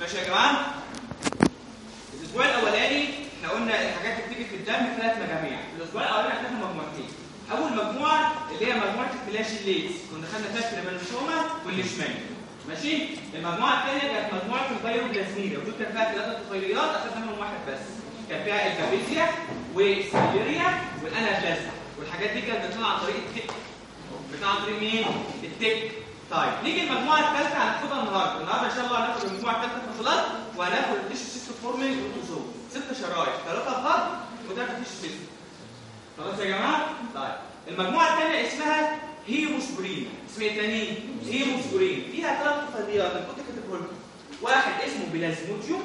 ماشي يا جماعه الاسبوع الاولاني احنا قلنا الحاجات اللي بتيجي في الدم ثلاث مجاميع الاسبوع الاولاني عندنا مجموعتين اول مجموعه اللي هي مجموعه الفلاش الليتس كنا خدنا فيها الكريمانوسوما والليشمان ماشي المجموعه الثانيه كانت مجموعه الفيروبلازميا ودول كان فيها ثلاثه طفيليات اخذنا منهم واحد بس كان فيها الكابيزيا والسيليريا والانابلازما والحاجات دي كانت بتطلع عن طريق التك بتطلع عن طريق مين التك طيب نيجي المجموعه الثالثه هناخدها النهارده النهارده ان شاء الله هناخد المجموعه الثالثه فصلات وهناخد التيشو سيستم فورمينج والتوزوم ست شرايح ثلاثه بهارد وثلاثه تيشو سيستم خلاص يا جماعه طيب المجموعه الثانيه اسمها هيموسبرين اسمها ايه تاني هيموسبرين فيها ثلاث طفيليات انا كنت كاتبه لكم واحد اسمه بلازموديوم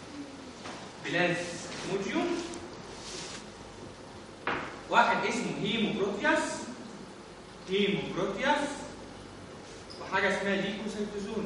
بلازموديوم واحد اسمه هيموبروتياس هيموبروتياس وحاجه اسمها ليكوسيتوزون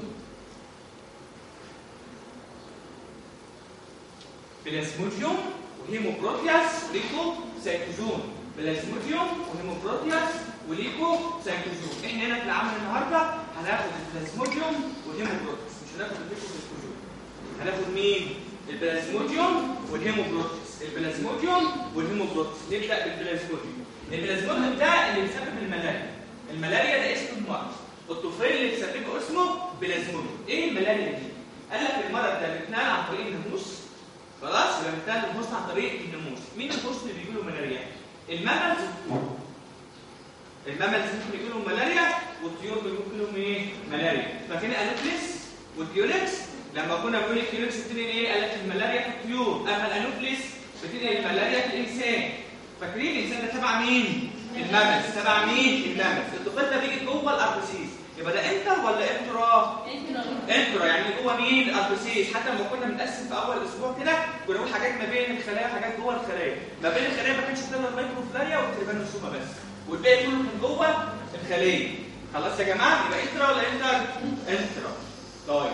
بلازموديوم وهيموبروتياس وليكوسيتوزون بلازموديوم وهيموبروتياس وليكوسيتوزون احنا هنا في العمل النهارده هناخد البلازموديوم والهيموبروتياس مش هناخد الليكوسيتوزون هناخد مين البلازموديوم والهيموبروتيس البلازموديوم والهيموبروتيس نبدا بالبلازموديوم البلازموديوم ده اللي بيسبب الملاريا الملاريا ده اسم المرض الطفيل اللي بيسببه اسمه بلازموديوم ايه الملاريا دي قال لك المرض ده بيتنقل عن طريق الناموس خلاص يبقى بيتنقل الناموس عن طريق الناموس مين الناموس اللي بيجي له ملاريا الممز والطيور الممز ممكن يجي لهم ملاريا والطيور بيجي لهم ايه ملاريا فاكرين الانوفليس والكيولكس لما كنا بنقول الكيولكس بتنقل ايه قال لك الملاريا في الطيور اما الانوفليس بتنقل الملاريا في الانسان فاكرين الانسان ده تبع مين الممز تبع مين الممز الطفل ده بيجي جوه الاربسيس يبقى ده انتر ولا انترا انترا يعني جوه مين الاربسيس حتى لما كنا بنقسم في اول اسبوع كده كنا بنقول حاجات ما بين الخلايا وحاجات جوه الخلايا ما بين الخلايا ما كانش قدامنا الميكروفلاريا والتريبانوسوما بس والباقي كله كان جوه الخليه خلاص يا جماعه يبقى انترا ولا انتر انترا طيب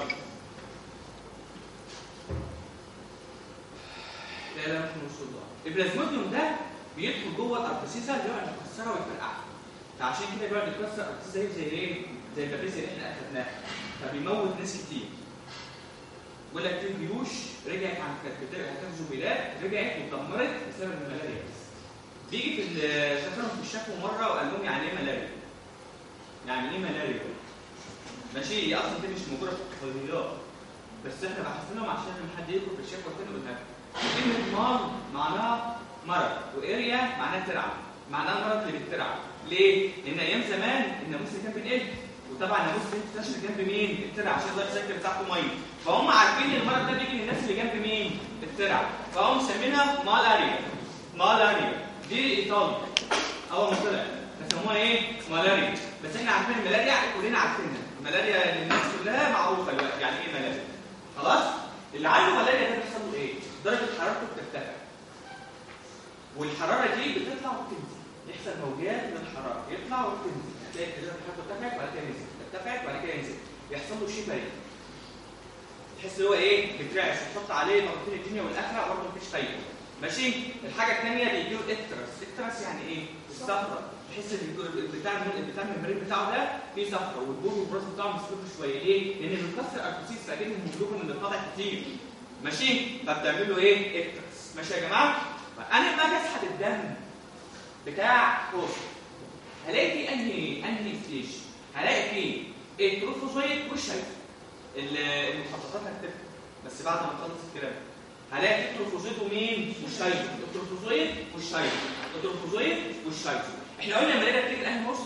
لا لا مش نوصل له البلازموديوم ده بيدخل جوه الاربسيسا بيقعد يكسرها ويفرقعها فعشان كده بيقعد يكسر الاربسيسا زي زي ايه زي البابيزيا اللي احنا اخدناها فبيموت ناس كتير بيقول لك في جيوش رجعت عن كانت بترجع كانت زميلات رجعت واتدمرت بسبب الملاريا بس بيجي في شافهم في الشكوى مره وقال لهم يعني ايه ملاريا يعني ايه ملاريا ماشي هي اصلا دي مش موجوده في التقنيات بس احنا بحثناهم عشان لما حد يدخل في الشكوى تاني قلنا كلمه مار معناها مرض واريا معناها ترعى معناها المرض اللي بيترعى ليه؟ لان ايام زمان الناموس اللي كان بينقل وطبعا الناموس ده بتنتشر جنب مين؟ الترعه عشان اللايف سايكل بتاعته ميه فهم عارفين ان المرض ده بيجي للناس اللي جنب مين؟ الترعه فهم مسمينها مالاريا مالاريا دي ايطاليا اول ما طلع فسموها ايه؟ مالاريا بس احنا عارفين الملاريا كلنا عارفينها الملاريا للناس كلها معروفه دلوقتي يعني ايه ملاريا خلاص؟ اللي عنده ملاريا ده بيحصل له ايه؟ درجه حرارته بترتفع والحراره دي بتطلع وبتنزل يحصل موجات من الحراره يطلع وتنزل هتلاقي درجه الحراره ارتفعت وبعد كده نزلت ارتفعت وبعد كده نزلت يحصل له شيبري تحس ان هو ايه بترعش وتحط عليه مرتين الدنيا والاخره برضه مفيش فايده ماشي الحاجه الثانيه بيجي له اكترس اكترس يعني ايه الصفرة تحس ان بتاع بتاع الممبرين بتاعه ده فيه صفرة والبول والبراس بتاعه مسلوك شويه ليه؟ لان بيكسر اركوسيس فاكيد الهيموجلوبين اللي طالع كتير ماشي فبتعمل له ايه؟ اكترس ماشي يا جماعه؟ انا لما اجي اسحب الدم بتاع كوش هلاقي فيه انهي انهي ستيج هلاقي فيه التروفوزويد والشايف المخططات هكتبها بس بعد ما اخلص الكلام هلاقي فيه التروفوزويد ومين والشايف التروفوزويد والشايف التروفوزويد والشايف احنا قلنا الملاria بتيجي انهي مصر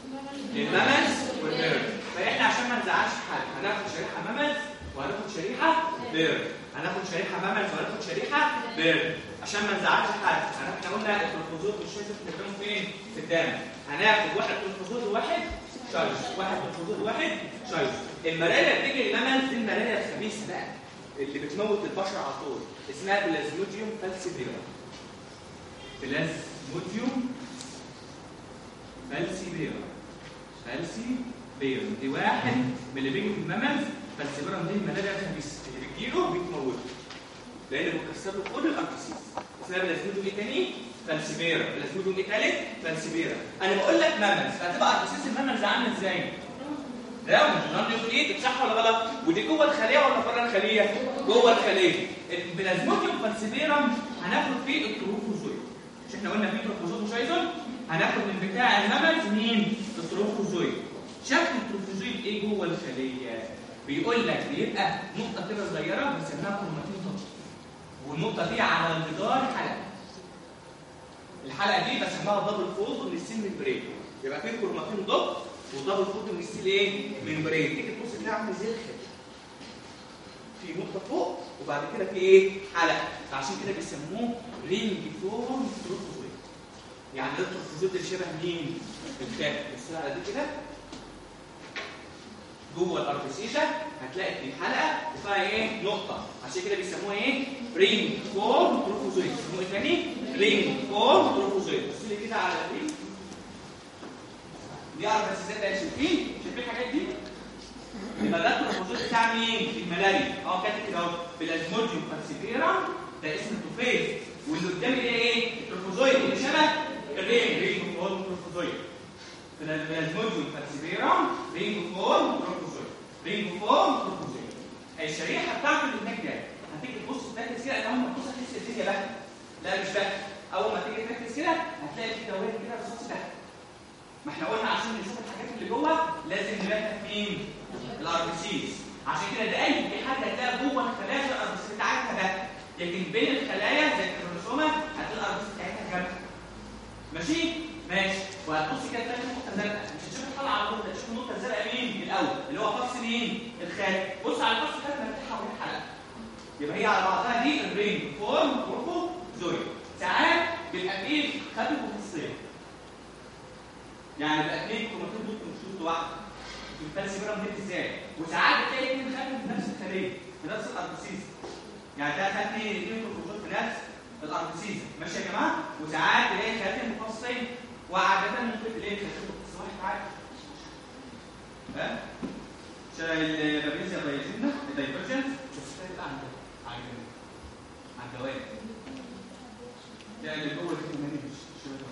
الممز والبيرد فاحنا عشان ما نزعلش حد هناخد شريحه ممز وهناخد شريحه بيرد هناخد شريحه ممز وهناخد شريحه بيرد عشان ما نزعلش حد احنا قلنا التلفزيون والشاشه بنستخدمهم فين في الدم هناخد واحد تلفزيون وواحد شايش واحد تلفزيون وواحد شايش الملاريا بتيجي الممز دي الملاريا الخبيثه بقى اللي بتموت البشر على طول اسمها بلازموديوم فالسيبيرا بلازموديوم فالسيبيرا فالسيبيرا دي واحد من اللي بيجي في الممز فالسيبيرا دي الملاريا الخبيثه اللي بتجيله بتموته لان بتكسر له كل الاركسيس اسمها بلازموديوم ايه تاني؟ فالسيبيرا بلازموديوم ايه تالت؟ فالسيبيرا انا بقول لك ممز فهتبقى اركسيس الممز عامل ازاي؟ راوند نون نيوكليد صح ولا غلط؟ ودي جوه الخليه ولا بره الخليه؟ الخليه؟ جوه الخليه البلازموديوم فالسيبيرم هناخد فيه التروفوزويد مش احنا قلنا فيه تروفوزويد وشايزون هناخد من بتاع الممز مين؟ التروفوزويد شكل التروفوزويد ايه جوه الخليه؟ بيقول لك بيبقى نقطه كده صغيره بنسميها كروماتين طب والنقطه دي على جدار حلقه الحلقه دي بسميها دبل فولد من السيل ممبرين يبقى في كروماتين ضغط ودبل فولد من السيل ايه؟ ممبرين تيجي تبص تلاقي عامل زي الخيط في نقطه فوق وبعد كده في ايه؟ حلقه فعشان كده بيسموه رينج فورم تروفوزويد يعني ده التروفوزويد اللي شبه مين؟ الكتاب بص على دي كده جوه الاربسيشة هتلاقي في حلقه وفيها ايه؟ نقطه عشان كده بيسموها ايه؟ رينج فورم تروفوزويد بيسموه ايه تاني؟ رينج فورم تروفوزويد بص لي كده على دي دي اربسيشات ده شايفين؟ شايفين الحاجات دي؟ يبقى ده التروفوزويد بتاع مين؟ في الملاريا اه كاتب كده اهو بلازموديوم فالسيفيرا ده اسم التوفيز واللي قدامي ده ايه؟ التروفوزويد اللي شبه الرينج رينج فورم تروفوزويد البلازموديوم فالسيفيرا رينج فورم تروفوزويد رينج فورم تروفوزويد الشريحه بتاعته اللي هناك ده هتيجي تبص تركز كده اول ما تبص تحس الدنيا بقى لا مش بقى اول ما تيجي تركز كده هتلاقي في دوائر كده رصاص ده ما احنا قلنا عشان نشوف الحاجات اللي جوه لازم نركز مين؟ الار بي سيز عشان كده ده اي حاجه هتلاقيها جوه الخلايا الار بي سي بتاعتها ده لكن بين الخلايا زي الكروموسومه هتلاقي الار بي سي بتاعتها جنب ماشي؟ ماشي وهتبص كده تلاقي نقطه زرقاء مش هتشوف الحلقه على طول هتشوف النقطه الزرقاء مين؟ الاول اللي هو فص مين؟ الخارج بص على الفص ده مفتوح حوالين الحلقه يبقى هي على بعضها دي الرينج فورم بروفو زوي ساعات بيبقى فيه خفيف وفصين يعني بيبقى فيه كروماتين دوت مش واحده الفلسفه بيرم دي ازاي وساعات بتلاقي اثنين خارج في نفس الخليه في نفس الاربسيس يعني ده خد اثنين اثنين كروماتين في نفس الاربسيس ماشي يا جماعه وساعات تلاقي خاتم مفصل وعاده ممكن تلاقي خاتم مفصل واحد عادي ها شبه المغنيسيا دايجينا الدايفرجنس بس ده عن عن عن دوائر ده اللي جوه الكتمان مش شويه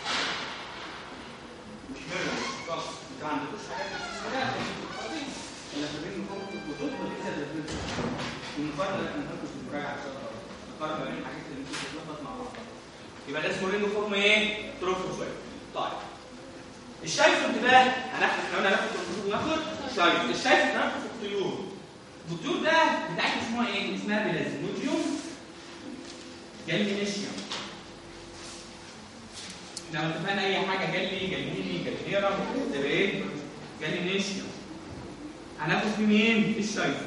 مش مرة مش خاص انت ما عندكوش حاجات كده الا ما بين مقاومه الخطوط وليس الدايفرجنس والمقارنه اللي هناخد في المراجعه ان شاء الله نقارن ما بين الحاجات اللي ممكن تتلخبط مع بعض يبقى ده اسمه رينو فورم ايه؟ تروفوزويد طيب الشايفون بقى هناخد احنا قلنا هناخد تروفوزويد وناخد شايفون الشايفون هناخد في الطيور الطيور ده بتاعتي اسمها ايه؟ اسمها بلازموديوم جالينيشيوم لو اتفقنا اي حاجه جالي جاليني جالينيرا تبقى ايه؟ جالينيشيوم هناخد في مين؟ الشايفون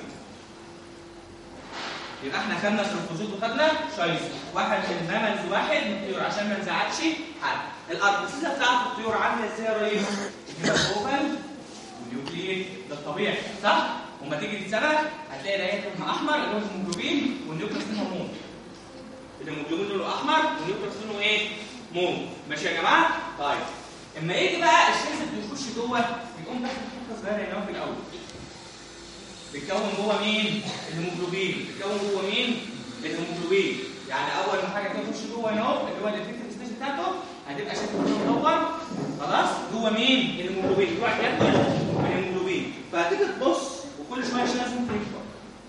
يبقى احنا خدنا تروفوزوت وخدنا شايز واحد من ممز واحد من الطيور عشان ما نزعلش حد الاربسيسه بتاعت الطيور عامله ازاي يا ريس؟ كده اوفل ونيوكليت ده الطبيعي صح؟ وما تيجي تتسبق هتلاقي العين لونها احمر اللي هو الهيموجلوبين والنيوكليس لونها موف الهيموجلوبين لونه احمر والنيوكليس لونه ايه؟ موف ماشي يا جماعه؟ طيب اما يجي بقى الشمس بيخش جوه بيقوم داخل حته صغيره هنا في الاول بيتكون جوه مين؟ الهيموجلوبين بيتكون جوه مين؟ الهيموجلوبين يعني اول ما حاجه تخش جوه هنا اهو اللي هو الافكتيف ستيج بتاعته هتبقى شكله مدور خلاص جوه مين؟ الهيموجلوبين يروح ياكل الهيموجلوبين فهتيجي تبص وكل شويه عشان لازم تكبر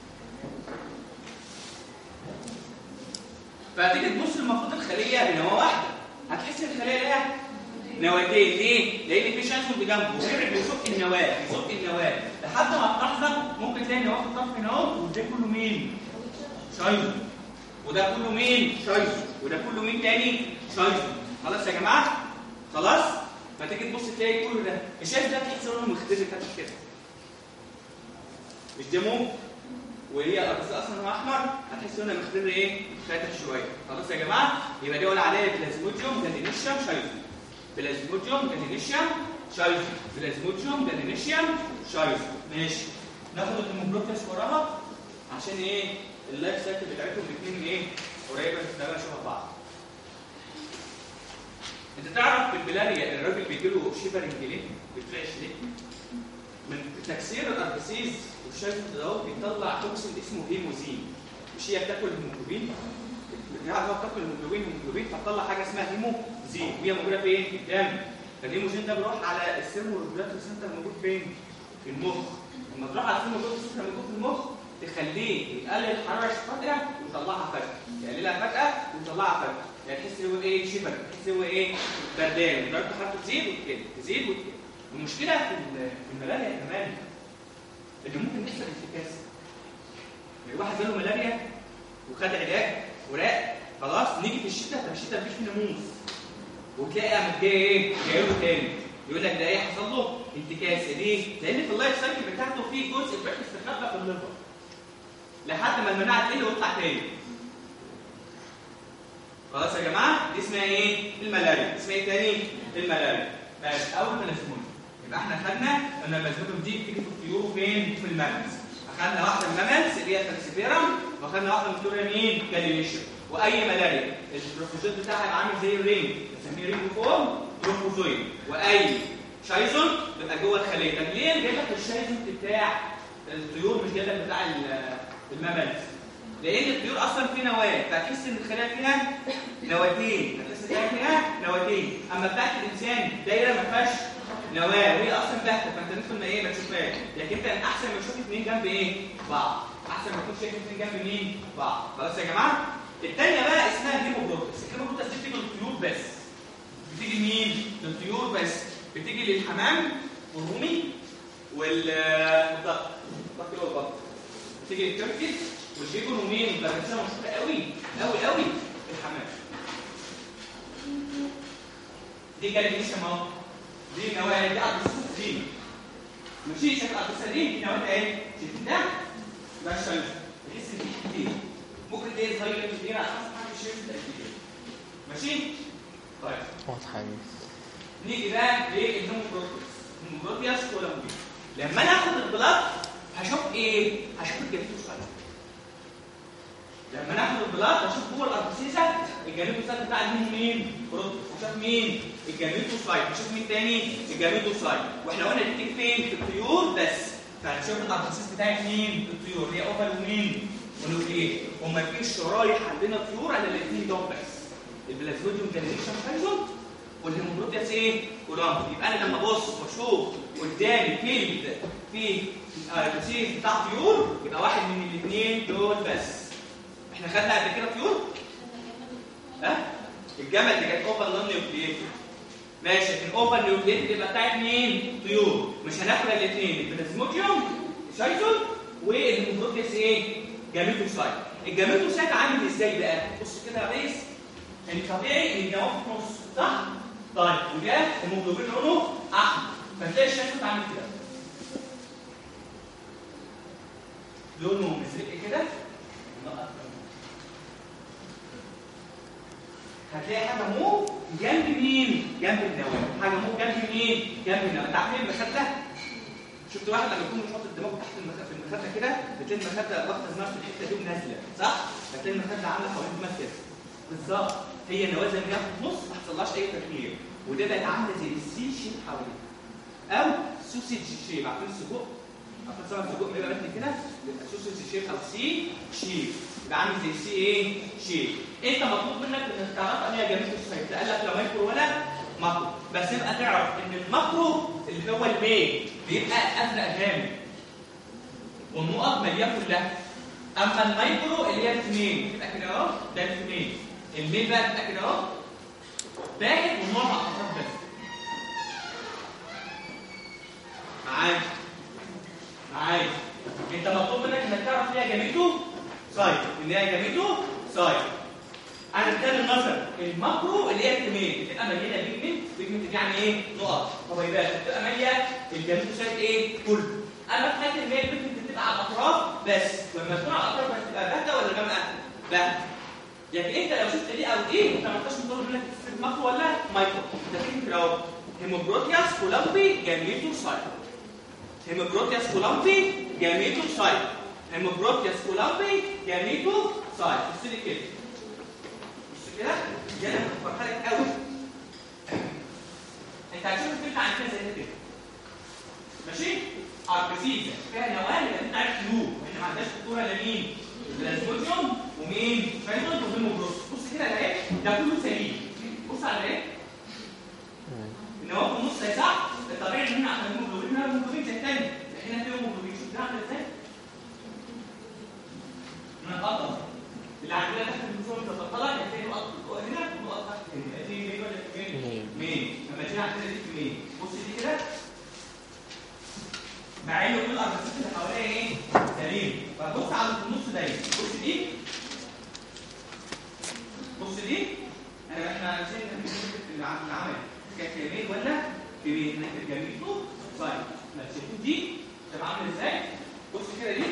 فهتيجي تبص المفروض الخليه بنواه واحده هتحس الخليه ليها نواتين ليه؟ لان في شانسون بجنبه وفرع بيزق النواه بيزق النواه لحد ما تلاحظه ممكن تلاقي النواه في الطرف هنا اهو وده كله مين؟ شايزو وده كله مين؟ شايزو وده كله مين تاني؟ شايزو خلاص يا جماعه؟ خلاص؟ فتيجي تبص تلاقي كل ده الشايف ده تحس لونه مختلف فاتح كده مش ده موف وهي الارض اصلا هو احمر هتحس لونها مخضر ايه؟ فاتح شويه خلاص يا جماعه؟ يبقى دي قول عليها بلازموديوم جالينيشيوم شايزو بلازموديوم جالينيشيوم شايزو بلازموديوم جالينيشيوم شايزو ماشي ناخد الهيموجلوبينس وراها عشان ايه اللايف سايكل بتاعتهم الاثنين ايه قريبه تقريبا شبه بعض انت تعرف في البلاريا الراجل بيجي له شيفرنج ليه؟ بيترعش ليه؟ من تكسير الاربسيز والشايف ده بيطلع توكسين اسمه هيموزين مش هي بتاكل الهيموجلوبين بتعرف بتاكل الهيموجلوبين الهيموجلوبين فتطلع حاجه اسمها هيموزين وهي موجوده فين؟ في الدم فالهيموزين ده بيروح على السيرمو ريجولاتور سنتر موجود فين؟ في المخ لما تروح على السيرمو ريجولاتور سنتر موجود في المخ تخليه يقلل الحراره فجاه ويطلعها فجاه يقللها فجاه ويطلعها فجاه يعني تحس ان هو ايه شبك تحس ان هو ايه بردان درجه حرارته تزيد وتقل تزيد وتقل المشكله في ال- في الملاريا كمان ان ممكن يحصل انتكاسه يعني واحد جاله ملاريا وخد علاج وراق خلاص نيجي في الشتاء طب الشتاء مفيش فيه ناموس وتلاقي قامت جايه ايه؟ جايه له تاني يقول لك ده ايه حصل له انتكاسه ليه؟ لان في اللايف سايكل بتاعته في جزء بيروح يستخبى في الليفر لحد ما المناعه تقل ويطلع تاني خلاص يا جماعه دي اسمها ايه؟ الملاريا اسمها ايه تاني؟ الملاريا ماشي اول ملازمون يبقى احنا خدنا ان الملازمون دي بتيجي في الطيور وفين؟ في المامز اخدنا واحده من المامز اللي هي فالسيفيرم واخدنا واحده من الطيور مين؟ كالينيشن واي ملاريا البروفيجيت بتاعها يبقى عامل زي الرينج بنسميه رينج فورم ترومبوزويد واي شايزون بيبقى جوه الخليه طب ليه جايب لك الشايزون بتاع الطيور مش جايب لك بتاع ال- المامز لان الطيور اصلا في نواه فتحس ان الخلايا فيها نواتين هتحس ان فيها نواتين اما بتاعت الانسان دايره ما فيهاش نواه وهي اصلا باهته فانت ممكن ما ايه ما تشوفهاش لكن انت احسن ما تشوف اثنين جنب ايه بعض احسن ما تكون شايف اثنين جنب مين بعض خلاص يا جماعه الثانيه بقى اسمها هيموبروتس الهيموبروتس دي بتيجي للطيور بس بتيجي مين للطيور بس بتيجي للحمام والرومي وال والبط البط والبط بتيجي للتركيز والبيكون ومين والبرنسيه مشهوره قوي قوي قوي الحمام دي كانت ايش اهو دي نوايا دي عبد السليم ماشي شكل عبد السليم دي نوايا ايه شايفين ده ده الشمس تحس ان في كتير ممكن تلاقي صغير كتير على حسب حاجه الشمس ده كتير ماشي طيب واضحة دي نيجي بقى للهيموبروتياس الهيموبروتياس ولا مبيد لما انا اخد البلاط هشوف ايه هشوف الجلوكوز لما ناخد البلاط هشوف جوه الاربسيسه الجلوكوسايت بتاع مين مين بروتوس هشوف مين الجلوكوسايت هشوف مين تاني الجلوكوسايت واحنا قلنا دي بتيجي فين في الطيور بس فهنشوف الاربسيس بتاعت مين في الطيور هي اوفر ومين ونوكليه وما فيش شرايح عندنا طيور على الاثنين دول بس البلازموديوم جنريشن فايزون والهيموبروتياس ايه؟ كولامب يبقى انا لما ابص واشوف قدامي فيلد في الاربسيس بتاع طيور يبقى واحد من الاثنين دول بس احنا خدنا قبل كده طيور ها الجمل اللي كانت اوبن نون نيوكلييتد ماشي لكن اوبن نيوكلييتد يبقى بتاعت مين طيور مش هناخد الاثنين البلازموديوم شايزون والهيموبروتياس ايه جاميتوسايت الجاميتوسايت عامل ازاي بقى بص كده يا ريس الطبيعي ان الجواب في النص صح طيب وده الهيموجلوبين لونه احمر فتلاقي الشايفوت عامل كده لونه مزرق كده هتلاقي حاجه مو جنب مين؟ جنب النواه، حاجه مو جنب مين؟ جنب النواه، انت عارفين المخده؟ شفت واحد لما يكون بيحط الدماغ تحت المخده في المخده كده بتلاقي المخده واخده زمار في الحته دي ونازله، صح؟ هتلاقي المخده عامله حوالين دماغ كده. بالظبط هي النواه زي ما هي في النص ما حصلهاش اي تغيير، وده بقت عامله زي السي شيب حوالين. او سوسيج شيب، عارفين السجق؟ عارفين سمك السجق بيبقى متن كده؟ بيبقى سوسيج شيب او سي شيب. يبقى عامل زي سي ايه؟ شيب. انت مطلوب منك انك تعرف ان هي جميل الصيف قال لك لا مايكرو ولا ماكرو بس يبقى تعرف ان الماكرو اللي هو الميل بيبقى ازرق جامد والنقط مليانه كلها اما المايكرو اللي هي الاثنين بتبقى كده اهو ده الاثنين الميل بقى بتبقى كده اهو باهت والنقط على الاطراف بس معايا معايا انت مطلوب منك انك تعرف ان هي جاميته سايت ان هي جاميته سايت انا بتكلم مثلا الماكرو اللي هي الكميه بتبقى مليانه بيجمنت بيجمنت يعني ايه نقط حبيبات بتبقى ماليه الجلوكوسايد ايه كله اما في حاله الميل بيجمنت بتبقى على الاطراف بس لما تكون على الاطراف بتبقى باهته ولا غامقه باهته لكن انت لو شفت دي او دي انت ما انتش مطلوب منك تفرق ماكرو ولا مايكرو ده كده اهو هيموبروتياس كولامبي جاميتوسايت هيموبروتياس كولامبي جاميتوسايت هيموبروتياس كولامبي جاميتوسايت بص لي كده كده دي انا بفكر لك قوي انت هتشوف الفيلم عن كده زي كده ماشي اربسيزا فيها نواه يبقى انت عارف كيو احنا ما عندناش خطوره لمين للاسبوتيوم ومين فايتون وهيموجلوس بص كده اهي ده كله سليم بص على ايه النواه في النص ده صح الطبيعي ان احنا عندنا هيموجلوبين هنا هيموجلوبين زي الثاني هنا في هيموجلوبين شوف ده عامل ازاي فبص على في النص دايما بص دي بص دي انا احنا عايزين العمل كانت يمين ولا يمين احنا كانت جميل طيب ما شايفين دي تبقى عامل ازاي بص كده دي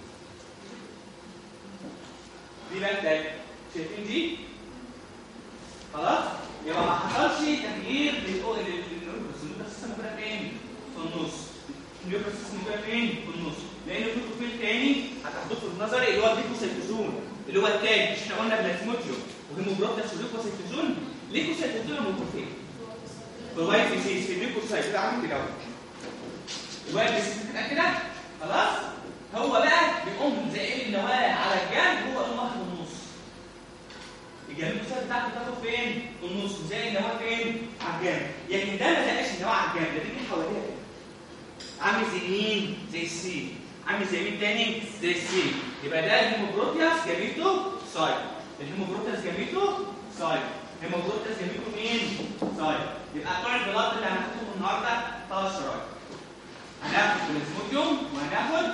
دي بقى ده شايفين دي خلاص يبقى ما حصلش تغيير للنيوكليس النيوكليس سيستم كده فين في النص النيوكليس سيستم كده فين في النص لان في بروفيل تاني هتاخدوه في النظري اللي هو الليكوسيتوزون اللي هو التاني مش احنا قلنا بلازموتيوم وهيموجلوبين وليكوسيتوزون ليكوسيتوزون موجود فين في الوايت ديسيز في الليكوسايت كده عامل كده الوايت ديسيز كده كده خلاص هو بقى بيقوم زي النواه على الجنب هو يقوم واخد النص الجنب السير بتاعته تاخد فين؟ في النص زي النواه فين؟ على الجنب يعني ده ما زقش النواه على الجنب ده بيجي حواليها كده عامل زي مين؟ زي السي عامل زي مين تاني؟ زي السي يبقى ده الهيموبروتياس جابيته سايد الهيموبروتياس جابيته سايد الهيموبروتياس جابيته مين؟ سايد يبقى بتوع البلاط اللي هناخدهم النهارده ثلاث شرايط هناخد بلازموديوم وهناخد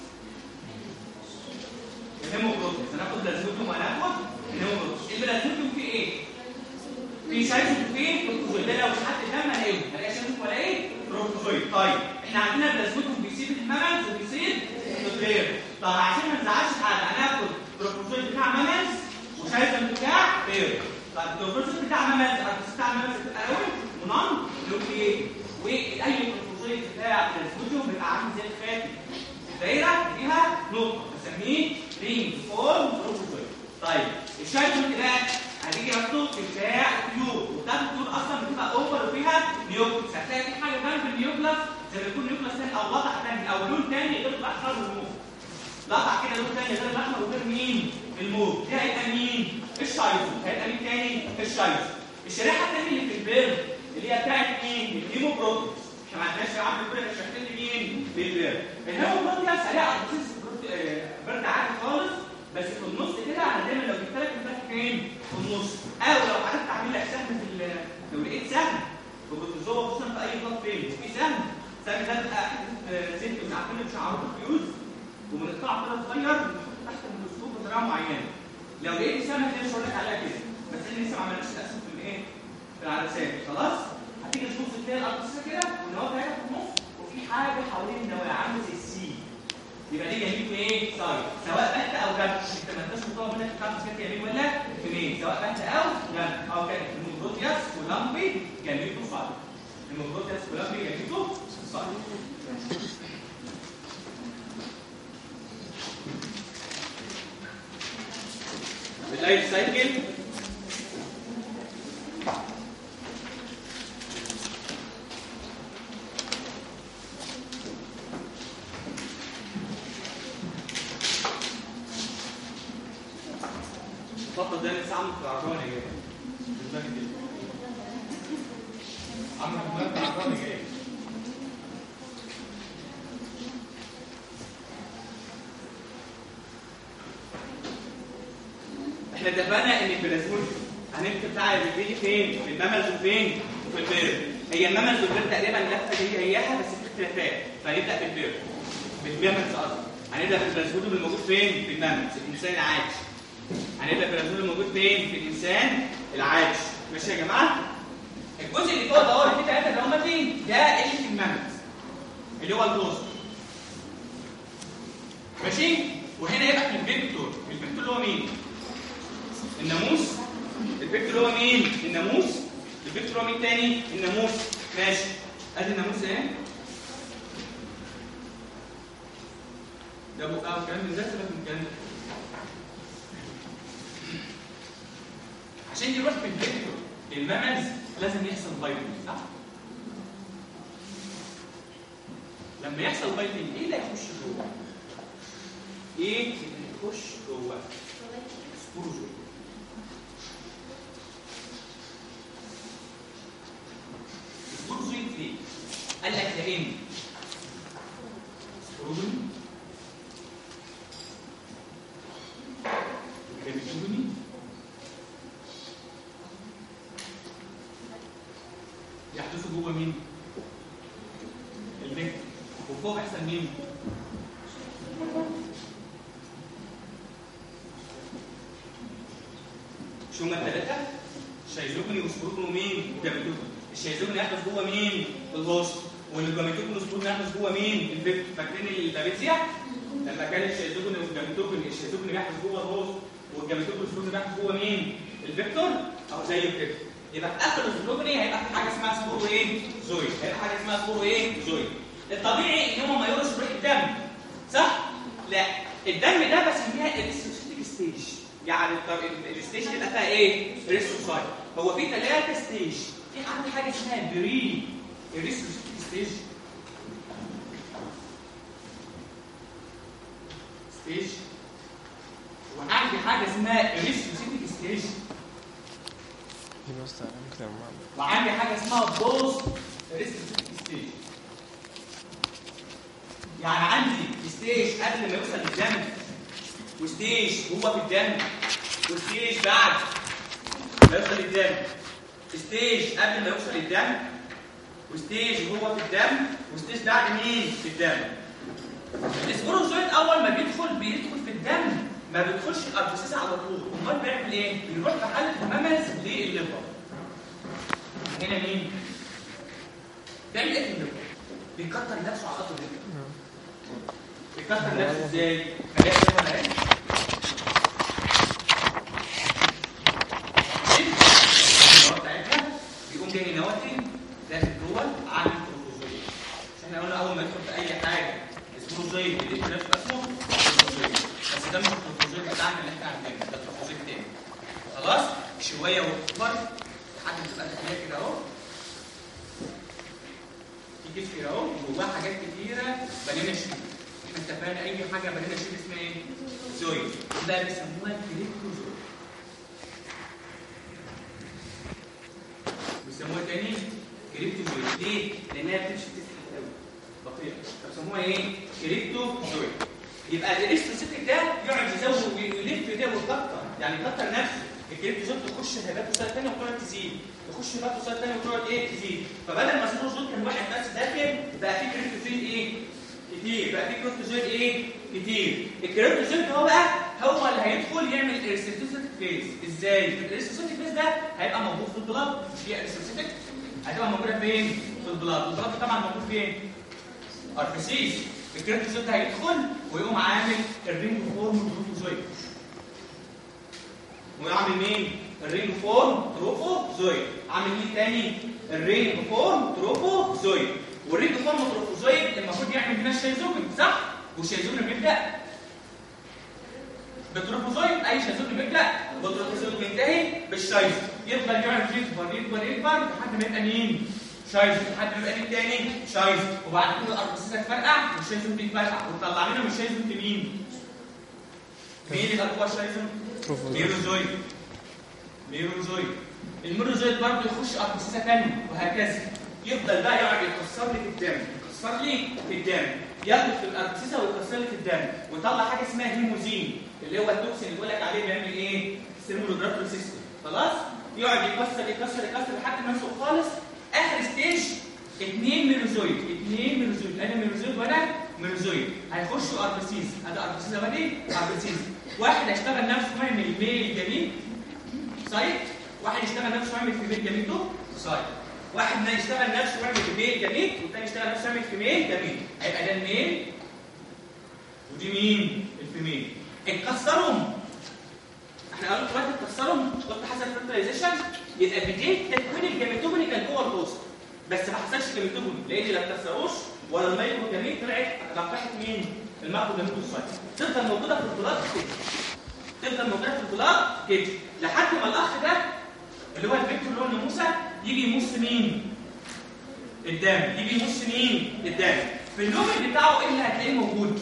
الهيموبروتياس هناخد بلازموديوم وهناخد الهيموبروتياس البلازموديوم فيه ايه؟ في شايفه فيه بروتوزويد ده لو حد دم هلاقيه هلاقي شايفه ولا ايه؟ بروتوزويد طيب احنا عندنا بلازموديوم بيسيب الممز وبيسيب النوكلير طب عشان ما نزعلش حد هناخد بروتوزويد بتاع ممز وشايفه بتاع بير طب البروتوزويد بتاع ممز الارتس بتاع ممز بتبقى الاول ونون نوكلير واي بروتوزويد بتاع البلازموديوم بيبقى عامل زي الخاتم الدايره فيها نقطه بسميه رينج فورم بروتوزويد طيب الشايفه ده هتيجي مكتوب بتاع التيوب وبتاعت التيوب اصلا بتبقى اوفر وفيها نيوكلس هتلاقي في حاجه جنب النيوكلس زي ما يكون نيوكلس تاني او لطع تاني او لون تاني غير الاحمر والموف لطع كده لون تاني غير الاحمر وغير مين؟ الموف دي هيبقى مين؟ الشايزو هيبقى مين تاني؟ الشايزو الشريحه التانيه اللي في البيرد اللي هي بتاعت مين؟ الهيموبروتيس احنا ما عندناش يا عم البيرد شريحتين لمين؟ للبيرد الهيموبروتيس عليها ارتسيس برد عادي خالص بس في النص كده انا دايما لو جبت لك الفتح فين؟ في النص او لو عرفت اعمل لك سهم في لو لقيت سهم وبتزوق خصوصا في اي خط فين في سهم سهم ده بقى حته زيت من عارفين مش عارف فيوز وبنقطعه كده صغير ونحط تحت المسلوب بطريقه معينه لو لقيت سهم دي مش هقول لك عليها كده بس انا لسه ما عملناش تقسيم في الايه؟ في العدسات خلاص؟ هتيجي تبص تلاقي الارض كده والنواه بتاعتها في النص وفي حاجه حوالين النواه عامله زي السي يبقى دي يمين ايه؟ سايد سواء بحت او جنب انت ما انتش مطالب منك تعرف كانت يمين ولا يمين سواء بحت او جنب او كان الموجروتياس ولامبي جنبيته سايد الموجروتياس ولامبي جنبيته سايد اللايف سايكل الخطه ده لسه عامل في العربانه جاي دماغي كده عامل في دماغي العربانه جاي احنا اتفقنا ان البلازمول هنكتب بتاع الفيديو فين؟ في الممز وفين؟ وفي البيرد هي الممز والبيرد تقريبا لفه هي هياها بس في اختلافات فهنبدا بالبيرد بالممز قصدي هنبدا بالبلازمول الموجود فين؟ في الممز الانسان العادي هنبدا بالبلازمول الموجود فين؟ في الانسان العادي ماشي يا جماعه؟ الجزء اللي فوق ده هو اللي فيه ثلاثه اللي هم فين؟ ده اللي في الممز اللي هو الجزء ماشي؟ وهنا يبقى في الفيكتور الفيكتور اللي هو مين؟ الناموس الفيكتور هو مين؟ الناموس الفيكتور هو مين تاني؟ الناموس ماشي ادي الناموس اهي ده بقى الكلام ده ازاي سيبك من الكلام ده عشان يروح في الفيكتور للممز لازم يحصل بايبنج صح؟ لما يحصل بايبنج ايه اللي هيخش جوه؟ ايه اللي هيخش جوه؟ سبوروجوي سبوروجوي ليه؟ قال لك لان سبوروجوي كابيتوجوني يحدثوا جوه مين؟ البيت وفوق يحصل مين؟ مش هما الثلاثه الشيزوجني وسبروتون ومين وجاميتوجني الشيزوجني يحدث جوه مين الهوست والجاميتوجني وسبروتون يحدث جوه مين الفيكتور فاكرين البابيزيا لما كان الشيزوجني والجاميتوجني الشيزوجني بيحدث جوه الهوست والجاميتوجني وسبروتون بيحدث جوه مين الفيكتور او زي كده يبقى في اخر السبروجني هيبقى في حاجه اسمها سبورو ايه زوي هيبقى حاجه اسمها سبورو ايه زوي الطبيعي ان هم ما يقولوش بريق الدم صح لا الدم ده بسميها الريستوسيتيك ستيج يعني الط- الستيج اللي يبقى فيها ايه ريستوسايت هو في ثلاثه ستيج في عندي حاجه اسمها بري الريستوسيتيك ستيج ستيج وعندي حاجه اسمها الريستوسيتيك ستيج دي بس ممكن لما وعندي حاجه اسمها بوست ريستوسيتيك ستيج يعني عندي ستيج قبل ما يوصل للدم وستيج هو في الدم وستيج بعد ما يوصل للدم ستيج قبل ما يوصل للدم وستيج هو في الدم وستيج بعد مين في الدم السبوروزويد اول ما بيدخل بيدخل في الدم ما بيدخلش الاربسيس على طول امال بيعمل ايه بيروح في حاله الممز للليفر هنا مين بيعمل ايه في الليفر بيكتر نفسه على قطر الليفر بيكتر نفسه ازاي خليها الليفر اهي النواه بتاعتها بيقوم جاي نواتي داخل جوه عامل بروتوزويد مش احنا قلنا اول ما يدخل في اي حاجه البروتوزويد بيدي نفسه اسمه بروتوزويد بس ده مش البروتوزويد بتاعنا اللي احنا عندنا ده بروتوزويد تاني خلاص شويه ويكبر لحد ما تبقى تحليه كده اهو في كيس كده اهو جواه حاجات كتيره بنينا شيل احنا اتفقنا اي حاجه بنينا شيل اسمها ايه؟ زويد ده بيسموها كريبتوزويد بيسموها تاني كريبتوزويد ليه؟ لانها بتمشي بتسحب قوي بطيئه فبيسموها ايه؟ كريبتوزويد يبقى الاريستوسيتك ده يقعد يزود ويلف ده ويكتر يعني يكتر نفسه الكريبتوزويد تخش هبات وسائل ثانيه وتقعد تزيد تخش هبات وسائل ثانيه وتقعد ايه تزيد فبدل ما السبوروزويد كان واحد بس داخل بقى في كريبتوزويد ايه؟ كتير بقى في كريبتوزويد ايه؟ كتير الكريبتوزويد هو بقى هو اللي هيدخل يعمل الاريستوسيتك فيز ازاي؟ الاريستوسيتك فيز ده هيبقى موجود في البلاد مش هي اريستوسيتك هتبقى موجوده فين؟ في البلاد البلاد طبعا موجود فين؟ اربسيس الكريبتوزويد ده هيدخل ويقوم عامل الرينج فورم تروفوزويد ويعمل مين؟ الرينج فورم تروفوزويد عامل مين تاني؟ الرينج فورم تروفوزويد والرينج فورم تروفوزويد المفروض يعمل هنا الشيزوجن صح؟ والشيزوجن بيبدا بالتروفوزويد اي شيزوجن بيبدا بالتروفوزويد بينتهي بالشايز يفضل يقعد يكبر يكبر يكبر لحد ما يبقى مين؟ شايز لحد ما يبقى مين تاني؟ شايز وبعد كده الاربسيس هتفرقع والشايزون بيتفرقع وطلع لنا من الشايزون مين؟ مين اللي يبقى جوه الشايزون؟ ميروزويد ميروزويد الميروزويد برضه يخش اربسيسه ثانيه وهكذا يفضل بقى يقعد يكسر لي في الدم يكسر لي في الدم ياخد في الاربسيسه ويكسر لي في الدم ويطلع حاجه اسمها هيموزين اللي هو التوكسين اللي بقول لك عليه بيعمل ايه؟ سيرمولوجرافيك سيستم خلاص؟ يقعد يكسر يكسر يكسر لحد ما يوصل خالص اخر ستيج اثنين ميروزويد اثنين ميروزويد انا ميروزويد وانا ميروزويد هيخشوا اربسيس هذا اربسيس ودي اربسيس واحد هيشتغل نفسه ويعمل ميل جميل سايت واحد يشتغل نفسه ويعمل فيميل جميل تو سايت واحد ما يشتغل نفسه ويعمل فيميل جميل والتاني يشتغل نفسه ويعمل فيميل جميل هيبقى ده الميل ودي مين الفيميل اتكسرهم احنا قلنا دلوقتي اتكسرهم قلت حصل فيرتلايزيشن يبقى بدايه تكوين الجاميتوجوني كان جوه البوست بس ما حصلش جاميتوجوني لان لا اتكسروش ولا المايكرو جاميت طلعت لقحت مين؟ الماكرو جاميتوسايت تفضل موجوده في البلاد كده تفضل موجوده في البلاد كده لحد ما الاخ ده اللي هو الفيكتور اللي هو الناموسه يجي يمص مين؟ الدم يجي يمص مين؟ الدم في اللومن بتاعه ايه اللي هتلاقيه موجود؟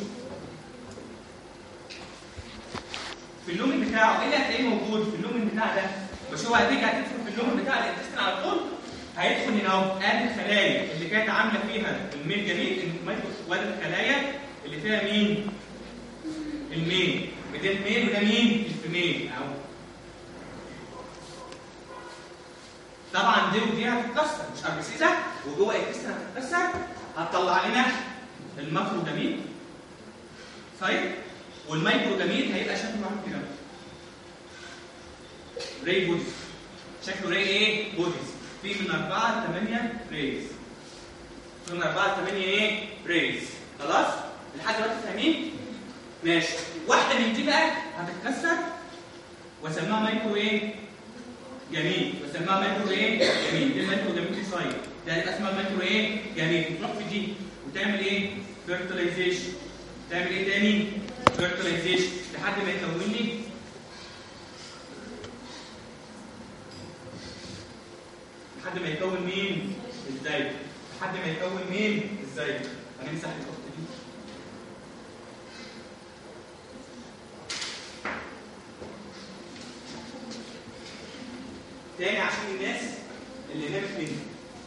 في اللومن بتاعه ايه اللي هتلاقيه موجود في اللومن بتاع ده مش هو هتيجي هتدخل في اللومن بتاع الانتستين على طول هيدخل هنا اهو ادي الخلايا اللي كانت عامله فيها الميل جميل الميكرو وادي الخلايا اللي فيها مين؟ الميل وده الميل وده مين؟ الفيميل اهو طبعا دي ودي هتتكسر مش اربسيسه وجوه الانتستين هتتكسر هتطلع لنا الماكرو جميل صحيح؟ والمايكرو جميل هيبقى شكله عامل كده ري بوديز شكله ري ايه بوديز في من 4 ل 8 ريز في من 4 ل 8 ايه ريز خلاص لحد دلوقتي فاهمين ماشي واحده من دي بقى هتتكسر واسميها مايكرو ايه جميل بسميها مايكرو ايه جميل دي المايكرو جميل دي سايد ده هيبقى اسمها مايكرو ايه جميل تروح في دي وتعمل ايه فيرتلايزيشن تعمل ايه تاني فيرتلايزيشن لحد ما يكون لي لحد ما يكون مين ازاي لحد ما يكون مين ازاي هنمسح الخط دي تاني عشان الناس اللي نامت مني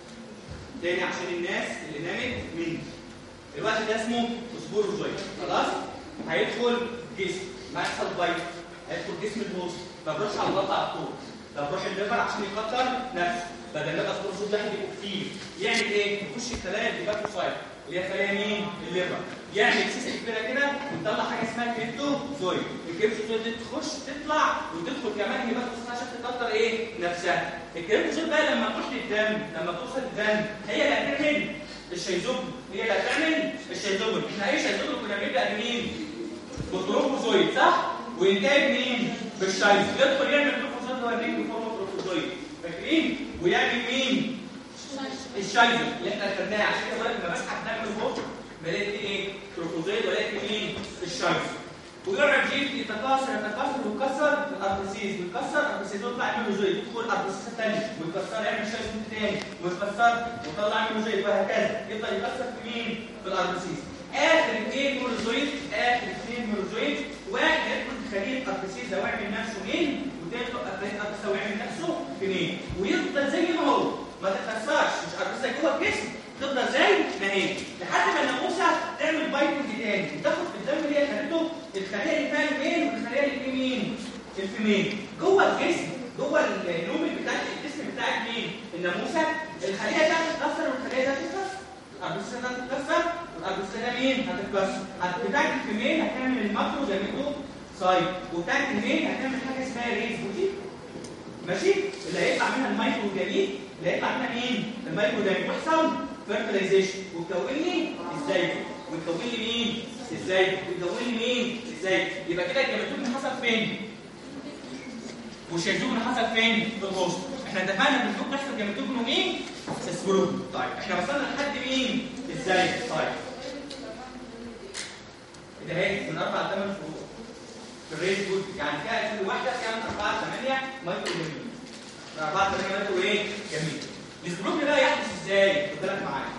تاني عشان الناس اللي نامت مني الوقت ده اسمه اسبوروزويد خلاص هيدخل جسم ما يحصل بايت هيدخل جسم الهوست ما بروحش على الغلط على طول ده بروح الليفر عشان يكتر نفسه بدل ما اسبوروزويد واحد يبقوا كتير يعمل ايه؟ يخش الخلايا الهيباتوسايت اللي هي خلايا مين؟ الليفر يعمل سيستم كده كده ويطلع حاجه اسمها كريبتوزويد الكريبتوزويد دي تخش تطلع وتدخل كمان هيباتوسايت عشان تكتر ايه؟ نفسها الكريبتوزويد بقى لما تروح للدم لما توصل للدم هي اللي هتعمل الشيزوبل هي اللي هتعمل الشيزوبل احنا اي شيزوبل كنا بنبدا بمين؟ بالتروفوزويد صح؟ وينتهي بمين؟ بالشيز يدخل يعمل تروفوزويد اللي هو النيك فورم تروفوزويد فاكرين؟ ويعمل مين؟ الشايزر اللي احنا خدناه عشان كده بقول لك لما بسحب دم البطن بلاقي ايه؟ تروفوزويد ولاقي مين؟ الشايزر ويقعد يجي يتكاثر يتكاثر ويكسر الاربسيس ويكسر الاربسيس ويطلع يعمل زويد يدخل الاربسيس الثاني ويكسر يعمل شايزر تاني ويكسر ويطلع يعمل زويد وهكذا يفضل يكسر في مين؟ في الاربسيس اخر اثنين ميروزويد اخر اثنين ميروزويد واحد يدخل خليه الاربسيس ده ويعمل نفسه مين؟ وتدخل خليه الاربسيس ويعمل نفسه في مين؟ ويفضل زي ما هو ما تتكسرش مش اربسيس جوه الجسم تفضل زي ما هي لحد ما الناموسه تعمل بايتنج تاني وتاخد في الدم اللي هي خدته الخليه اللي فيها الميل والخليه اللي فيها مين؟ الفيميل جوه الجسم جوه النوم بتاع الجسم بتاعك مين؟ الناموسه الخليه ده هتتكسر والخليه ده هتتكسر الاربسيس ده هتتكسر والاربسيس ده مين؟ هتتكسر بتاعت الفيميل هتعمل الماكرو زي ما انتوا سايد وبتاعت الميل هتعمل حاجه اسمها ريز بوتي ماشي؟ اللي هيطلع منها المايكرو جميل اللي هيطلع منها مين؟ المايكرو جميل ويحصل فيرتلايزيشن وتكون لي ازاي وتكون لي مين ازاي وتكون لي مين ازاي يبقى كده الجماتوم حصل فين والشيزوم حصل فين في الوسط احنا اتفقنا ان الفوق بيحصل جماتوم مين سسبروم طيب احنا وصلنا لحد مين ازاي طيب ده هي من اربع لثمان فروع في الريس جود يعني فيها كل واحده فيها من اربعه لثمانيه مايكرو جميل من اربعه لثمانيه مايكرو ايه جميل السبروك ده يحدث ازاي خد بالك معايا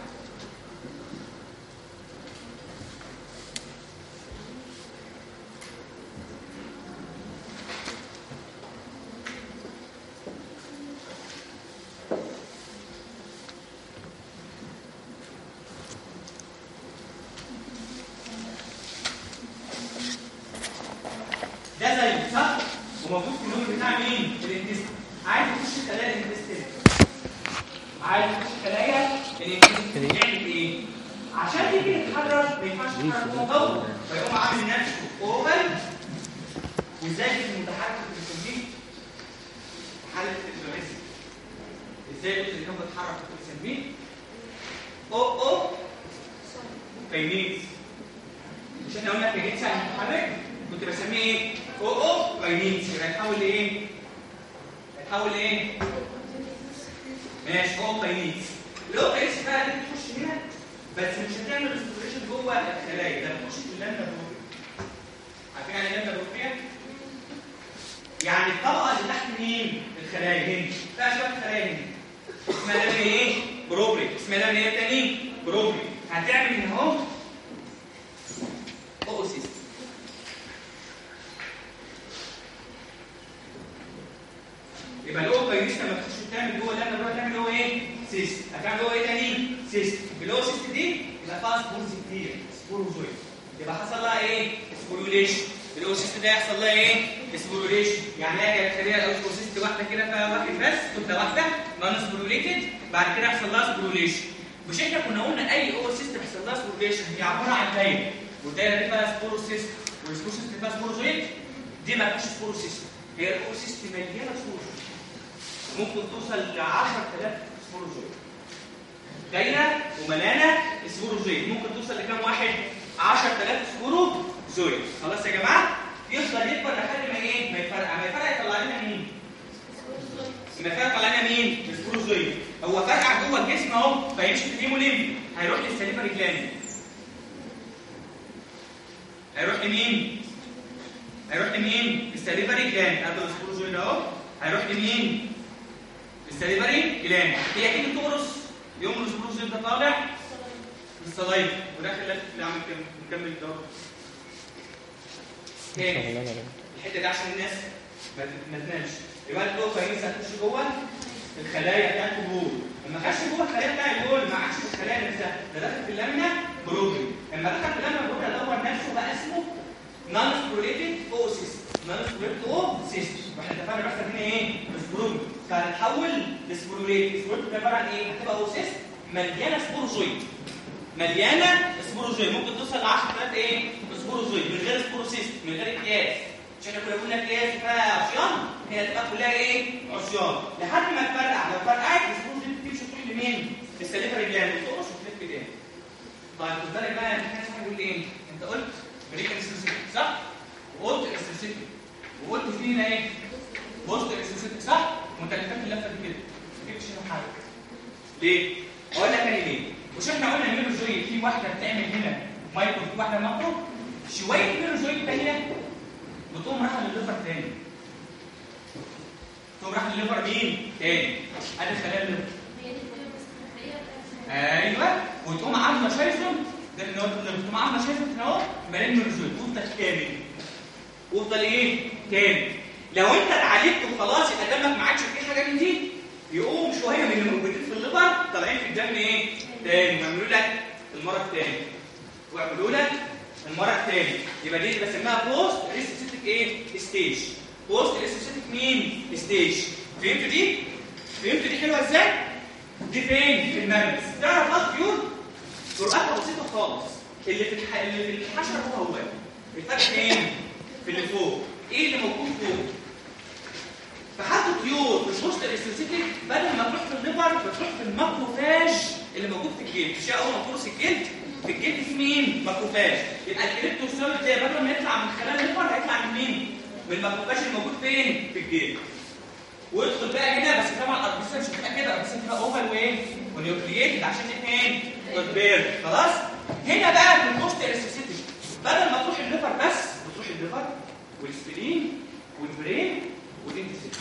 ده زي صح وموجود في النوم بتاع مين الانتست عايز يخش خلايا الانتست عايز يخش خلايا الانتست يعمل ايه عشان يجي يتحرك ما ينفعش يتحرك هو جوه فيقوم عامل نفسه اوفل وازاي المتحرك في التنجيم حاله الانفلونزا ازاي الجزء اللي كان بيتحرك بنسميه او او كاينيز مش احنا قلنا كاينيز يعني متحرك كنت بسميه ايه او او كاينيز يبقى يتحول لايه يتحول لايه ماشي او كاينيز الاو كاينيز بقى دي بتخش هنا بس مش هتعمل ريستوريشن جوه الخلايا ده بتخش في اللامدا بروفيا عارفين يعني اللامدا بروفيا يعني الطبقه اللي تحت مين الخلايا هنا فيها شويه خلايا هنا اسمها لامدا ايه بروبري اسمها لامدا ايه تاني بروبري هتعمل هنا اهو اوسيس يبقى الاو كاينيس لما تخش تعمل جوه اللامدا بروفيا تعمل هو ايه سيست هتعمل هو ايه تاني سيست اللي سيست دي يبقى فيها سبورز كتير سبوروزويد يبقى حصل لها ايه سبوروليشن الاوسيست ده يحصل لها ايه سبوروليشن يعني هي كانت خليها الاوسيست واحده كده فيها واحد بس كتله واحده نون سبوروليتد بعد كده يحصل لها سبوروليشن مش احنا كنا قلنا اي اوسيست بيحصل لها سبوروليشن هي عباره عن دايره والدايره دي فيها سبوروسيست والسبوروسيست فيها سبوروزويد دي ما فيهاش سبوروسيست هي الاوسيست مليانه سبوروجويد ممكن توصل ل 10000 سبوروجويد دايره وملانه سبوروجويد ممكن توصل لكام واحد 10000 سبوروجويد خلاص يا جماعه يفضل يكبر لحد ما ايه ما يفرقع ما يفرقع يطلع لنا مين يبقى فرقع طلع لنا مين السبوروجويد هو فرقع جوه الجسم اهو فيمشي في الهيموليمف هيروح للسليفري جلاند هيروح لمين هيروح لمين السليفري جلاند قبل السبوروجويد اهو هيروح لمين السليفري جلاند هي تيجي تقرص يوم السبوروجويد ده طالع الصلايف وداخل لف اللي عامل كام مكمل الدور تاني شغلانة ده الحته دي عشان الناس ما ما تنامش يبقى الجوه كويس هتخش جوه الخلايا بتاعت الجول لما خش جوه الخلايا بتاع الجول ما عادش في الخلايا نفسها ده دخل في اللامينا بروبلي لما دخل في اللامينا بروبلي دور نفسه بقى اسمه نون سبوريتد اوسيس نون سبوريتد اوسيس واحنا اتفقنا بس هنا ايه سبورول فهنتحول لسبوروليت سبوروليت ده عباره عن ايه هتبقى اوسيس مليانه سبوروجويد مليانه سبوروجويد ممكن توصل ل 10000 ايه سبوروجويد من غير سبوروسيست من غير اكياس مش احنا كنا قلنا اكياس فيها عصيان هي تبقى كلها ايه عصيان لحد ما تفرقع لو فرقعت السبوروجويد تمشي تروح لمين للسليفري جلاند وتقرص وتلف تاني طيب خد بالك بقى ان احنا صاحب يقول ايه انت قلت بريك الاسترسيتك صح وقلت الاسترسيتك وقلت في هنا ايه بوست الاسترسيتك صح وانت لفت اللفه دي كده ما جبتش هنا حاجه ليه اقول لك انا ليه مش احنا قلنا الميروزويد في واحده بتعمل هنا مايكرو في واحده ماكرو شويه الميروزويد الثانيه بتقوم رايحه للليفر تاني تقوم رايحه للليفر مين تاني ادي خلايا الليفر ايوه وتقوم عامله شايفون ده اللي هو اللي تقوم عامله شايفون كده اهو مليان ميروزويد وافضل كامل وافضل ايه كامل لو انت اتعالجت وخلاص يبقى دمك ما عادش فيه حاجه من دي يقوم شويه من اللي موجودين في الليفر طالعين في الدم ايه تاني ويعملوا لك المره الثاني ويعملوا لك المره الثاني يبقى دي بسميها بوست ريسيستيك ايه ستيج بوست ريسيستيك مين ستيج فهمتوا دي فهمتوا دي حلوه ازاي دي فين في الممس تعرف بقى طيور فروقاتها بسيطه خالص اللي في الح... اللي في الحشره هو هو الفرق فين في اللي فوق ايه اللي موجود فوق فحتى الطيور في البوست الاستنسيتيك بدل ما تروح في الليفر بتروح في الماكروفاج اللي موجود في الجلد مش اول ما تقرص الجلد في الجلد في مين ماكروفاج يبقى الكريبتوسيل ده بدل ما يطلع من خلال الليفر هيطلع من مين من الماكروفاج اللي موجود فين في الجلد ويدخل بقى هنا بس طبعا الاربسه مش هتبقى كده الاربسه هتبقى اوفر وايه ونيوكلييتد عشان الاثنين تتبير خلاص هنا بقى في البوست الاستنسيتيك بدل ما تروح الليفر بس بتروح الليفر والسبلين والبرين والانتسيتيك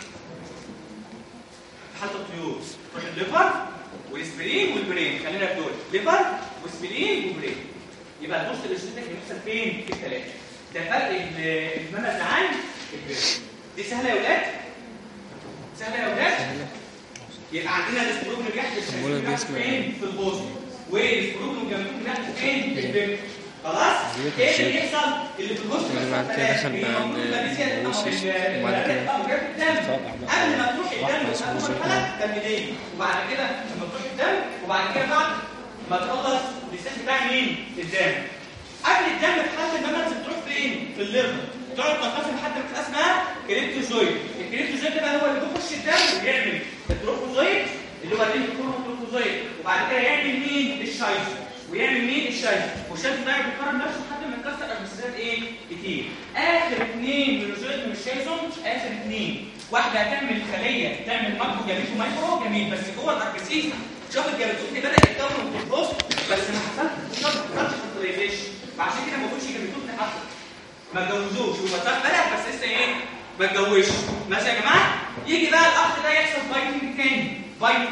حالة الطيور تروح الليفر والسبلين والبرين خلينا في دول ليفر وسبلين وبرين يبقى البوست الاستنسيتيك بيحصل فين في الثلاثه ده فرق ال- المنز عن البرين دي سهله يا ولاد سهله يا ولاد يبقى عندنا الاسبروجن بيحدث أمال بيحدث الجسم فين في البوست والاسبروجن والجمجمه بيحدث فين في البرين خلاص زيت ايه اللي الزيت. بيحصل اللي في البوست اللي بعد كده دخل بقى عند الوسوس وبعد كده اتفرقع بقى. قبل ما تروح الدم واحدة وتاخد اسمه مرحله تمهيديه وبعد كده لما تروح الدم وبعد كده بعد ما تخلص الاستاذ بتاع مين الدم قبل الدم في حاله الممز بتروح فين في الليفر تقعد تنقسم لحد ما تبقى اسمها كريبتوزويد الكريبتوزويد ده بقى هو اللي بيخش الدم ويعمل التروفوزويد اللي هو الليمف كروموتروفوزويد وبعد كده يعمل مين الشايزو ويعمل مين الشايزو والشايزو ده بيكرر نفسه لحد ما يكسر اربسيزات ايه كتير اخر اثنين من الريزولت من الشايزو اخر اثنين واحده هتعمل خليه تعمل ماكرو جميل ومايكرو جميل بس جوه الاربسيس شوف الجاميتوت بدا يتكون في البوست بس ما حصلش ما حصلش فيرتلايزيشن فعشان كده ما بقولش جاميتوت حصل ما اتجوزوش هو طلع بلد بس لسه ايه ما اتجوزش ماشي يا جماعه يجي بقى الاخ ده يحصل فايتنج تاني فايتنج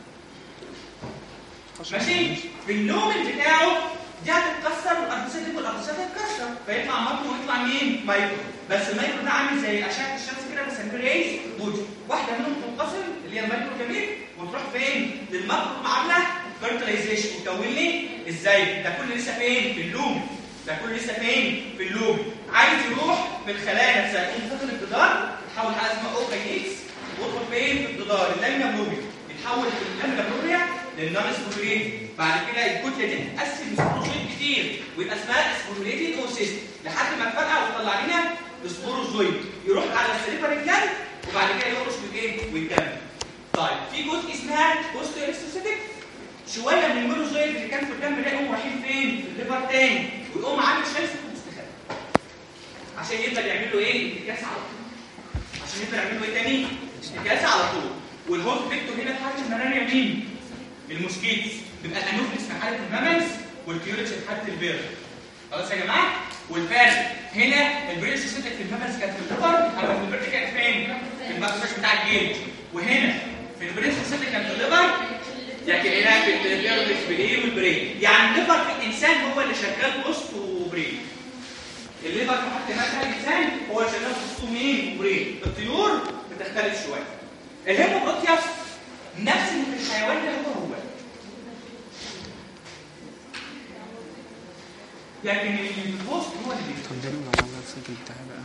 ماشي في اللومن بتاعه دي هتتكسر والاربسات دي والاربسات هتتكسر فيطلع مايكرو ويطلع مين مايكرو بس المايكرو ده عامل زي اشعه الشمس كده بس ريز بودي واحده منهم تنقسم اللي هي المايكرو جميل وتروح فين للماكرو عامله فيرتلايزيشن وتكون لي ازاي ده كله لسه فين في اللومن ده كله لسه فين في اللومن عايز يروح في الخلايا نفسها يقوم داخل الجدار يتحول حاجه اسمها اوكاينيكس ويدخل فين في الجدار اللامينا بلوبيا يتحول في اللامينا بلوبيا للنون سبوروليت بعد كده الكتله دي تتقسم لسبوروليت كتير ويبقى اسمها سبوروليتد اوسيست لحد ما تفرقع وتطلع لنا سبوروزويد يروح على السليبري جلاند وبعد كده يخرج بالايه ويكمل طيب في جزء اسمها بوست اريستوسيتك شويه من الميروزويد اللي كان في الدم ده يقوم رايحين فين في الليفر تاني ويقوم عامل شايف مستخبي عشان يقدر يعمل له ايه انتكاس على طول عشان يقدر يعمل له ايه تاني انتكاس على طول والهوست فيكتور هنا في حاله الملاريا مين الموسكيتس تبقى الانوفلس في حاله الماملز والكيوريتش في حاله البيرد خلاص يا جماعه والفرق هنا البريدج سيتك في الماملز كانت في الليفر اما في البيرد كانت فين في المخرج بتاع الجلد وهنا في البريدج سيتك كانت في الليفر لكن هنا في البيرد بالايه والبرين يعني الليفر في الانسان هو اللي شغال وسط وبرين الليفر في حد مثلا الانسان هو اللي شغال وسط مين وبرين الطيور بتختلف شويه الهيموبروتياس نفس اللي في الحيوان ده هو هو لكن اللي في الوسط هو اللي بيختلف طب ده اللي على السجل بتاعي بقى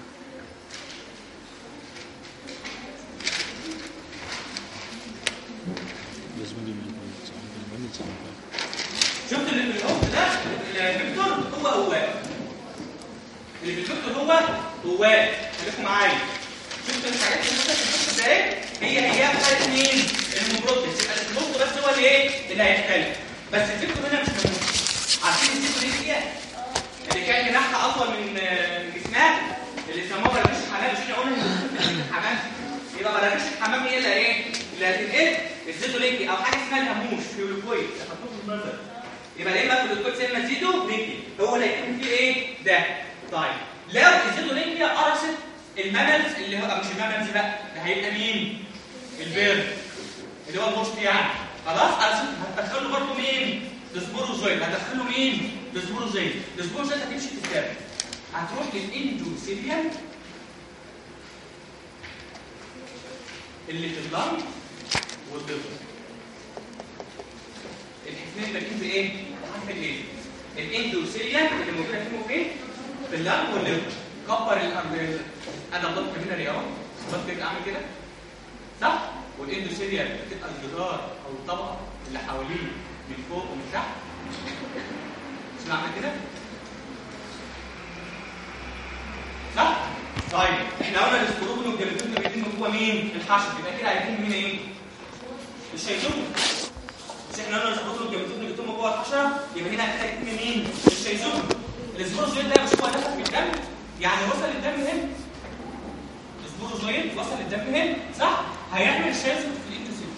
لازم اجيب الفيديو شفت اللي في الوسط ده الفيكتور هو هو اللي في الفيكتور هو هو خليكم معايا شفت الحاجات اللي موجوده في الفيكتور ده ايه هي هي حاله مين المبروتس يبقى اللي في الوسط بس هو اللي ايه اللي هيختلف بس الفيكتور هنا مش موجود عارفين الفيكتور ايه هي اللي كان جناحها اطول من من جسمها اللي سموها ريش الحمام مش قلنا ان الحمام يبقى ريش الحمام هي اللي ايه اللي هتنقل الزيتولينكي او حاجه اسمها الهاموش فيولوكويد حطوه في النظر يبقى يا اما فيولوكويد يا اما زيتولينكي هو اللي هيكون فيه ايه ده طيب لو الزيتولينكي قرصت المملز اللي هو مش المملز بقى ده هيبقى مين البيرد اللي هو البوشت يعني خلاص قرصت هتدخله برضه مين السبوروزويد هتدخله مين السبوروزويد السبوروزويد هتمشي في الدم هتروح للاندوسيليان اللي في اللنج والليفر الاثنين باقيين في ايه؟ عارف الايه؟ الاندوسيليان اللي موجوده فين وفين؟ في اللنج والليفر كبر الارض انا ضغط هنا يا اهو ضغط كده اعمل كده صح؟ والاندوسيليان بتبقى الجدار او الطبقه اللي حواليه من فوق ومن تحت مش بعمل كده؟ صح؟ طيب احنا قلنا الاسكروبين والجلوتين بيتم جوه مين؟ الحشو يبقى كده هيكون مين ايه؟ مش هيزوم مش احنا قلنا الاسكروبين والجلوتين بيتم جوه الحشره يبقى هنا كده هيكون مين؟ مش هيزوم الاسبوروزويد ده مش هو دخل في الدم يعني وصل الدم هنا الاسبوروزويد وصل الدم هنا صح؟ هيعمل شاذ في الاندوسيل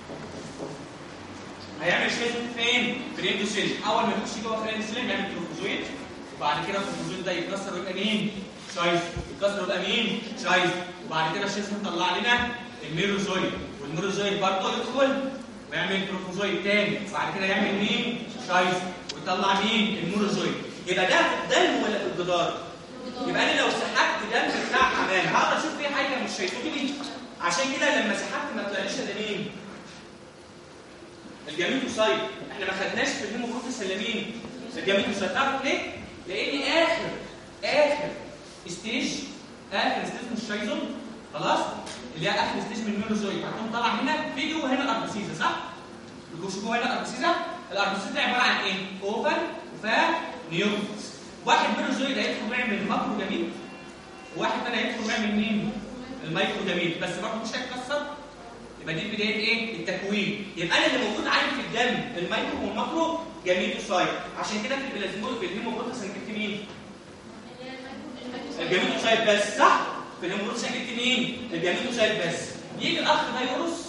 هيعمل شاذ فين؟ في الاندوسيل اول ما يخش جوه في الاندوسيل يعمل تروفوزويد وبعد كده التروفوزويد ده يتكسر ويبقى مين؟ شايف الكسر يبقى مين شايف وبعد كده الشيخ مطلع لنا الميروزويد والميروزويد برضه يدخل ويعمل تروفوزويد تاني وبعد كده يعمل مين شايف ويطلع مين الميروزويد يبقى ده في الدم ولا في الجدار يبقى انا لو سحبت دم بتاع حمام هقدر اشوف فيه حاجه مش شايفوني عشان كده لما سحبت ما طلعليش الا مين الجاميتوسايت احنا ما خدناش في الهيموكروفيس الا مين الجاميتوسايت تعرف ليه لان اخر اخر ستيج اخر ستيج من الشايزون خلاص اللي هي اخر ستيج من الميروزويد هتقوم طالع هنا في جوه هنا الاربسيزا صح؟ بيخش جوه هنا الاربسيزا الاربسيزا عباره عن ايه؟ اوفر وفا نيوكليس واحد ميروزويد هيدخل يعمل ماكرو جميل وواحد ثاني هيدخل يعمل مين؟ المايكرو جميل بس برضه مش هيتكسر يبقى دي بدايه ايه؟ التكوين يبقى انا اللي موجود عندي في الدم المايكرو والماكرو جميل سايد عشان كده في البلازمول في الهيموبروتس انا جبت مين؟ الجاميتوسايت بس صح في الهيموروس جبت مين الجاميتوسايت بس يجي الاخ ده يقرص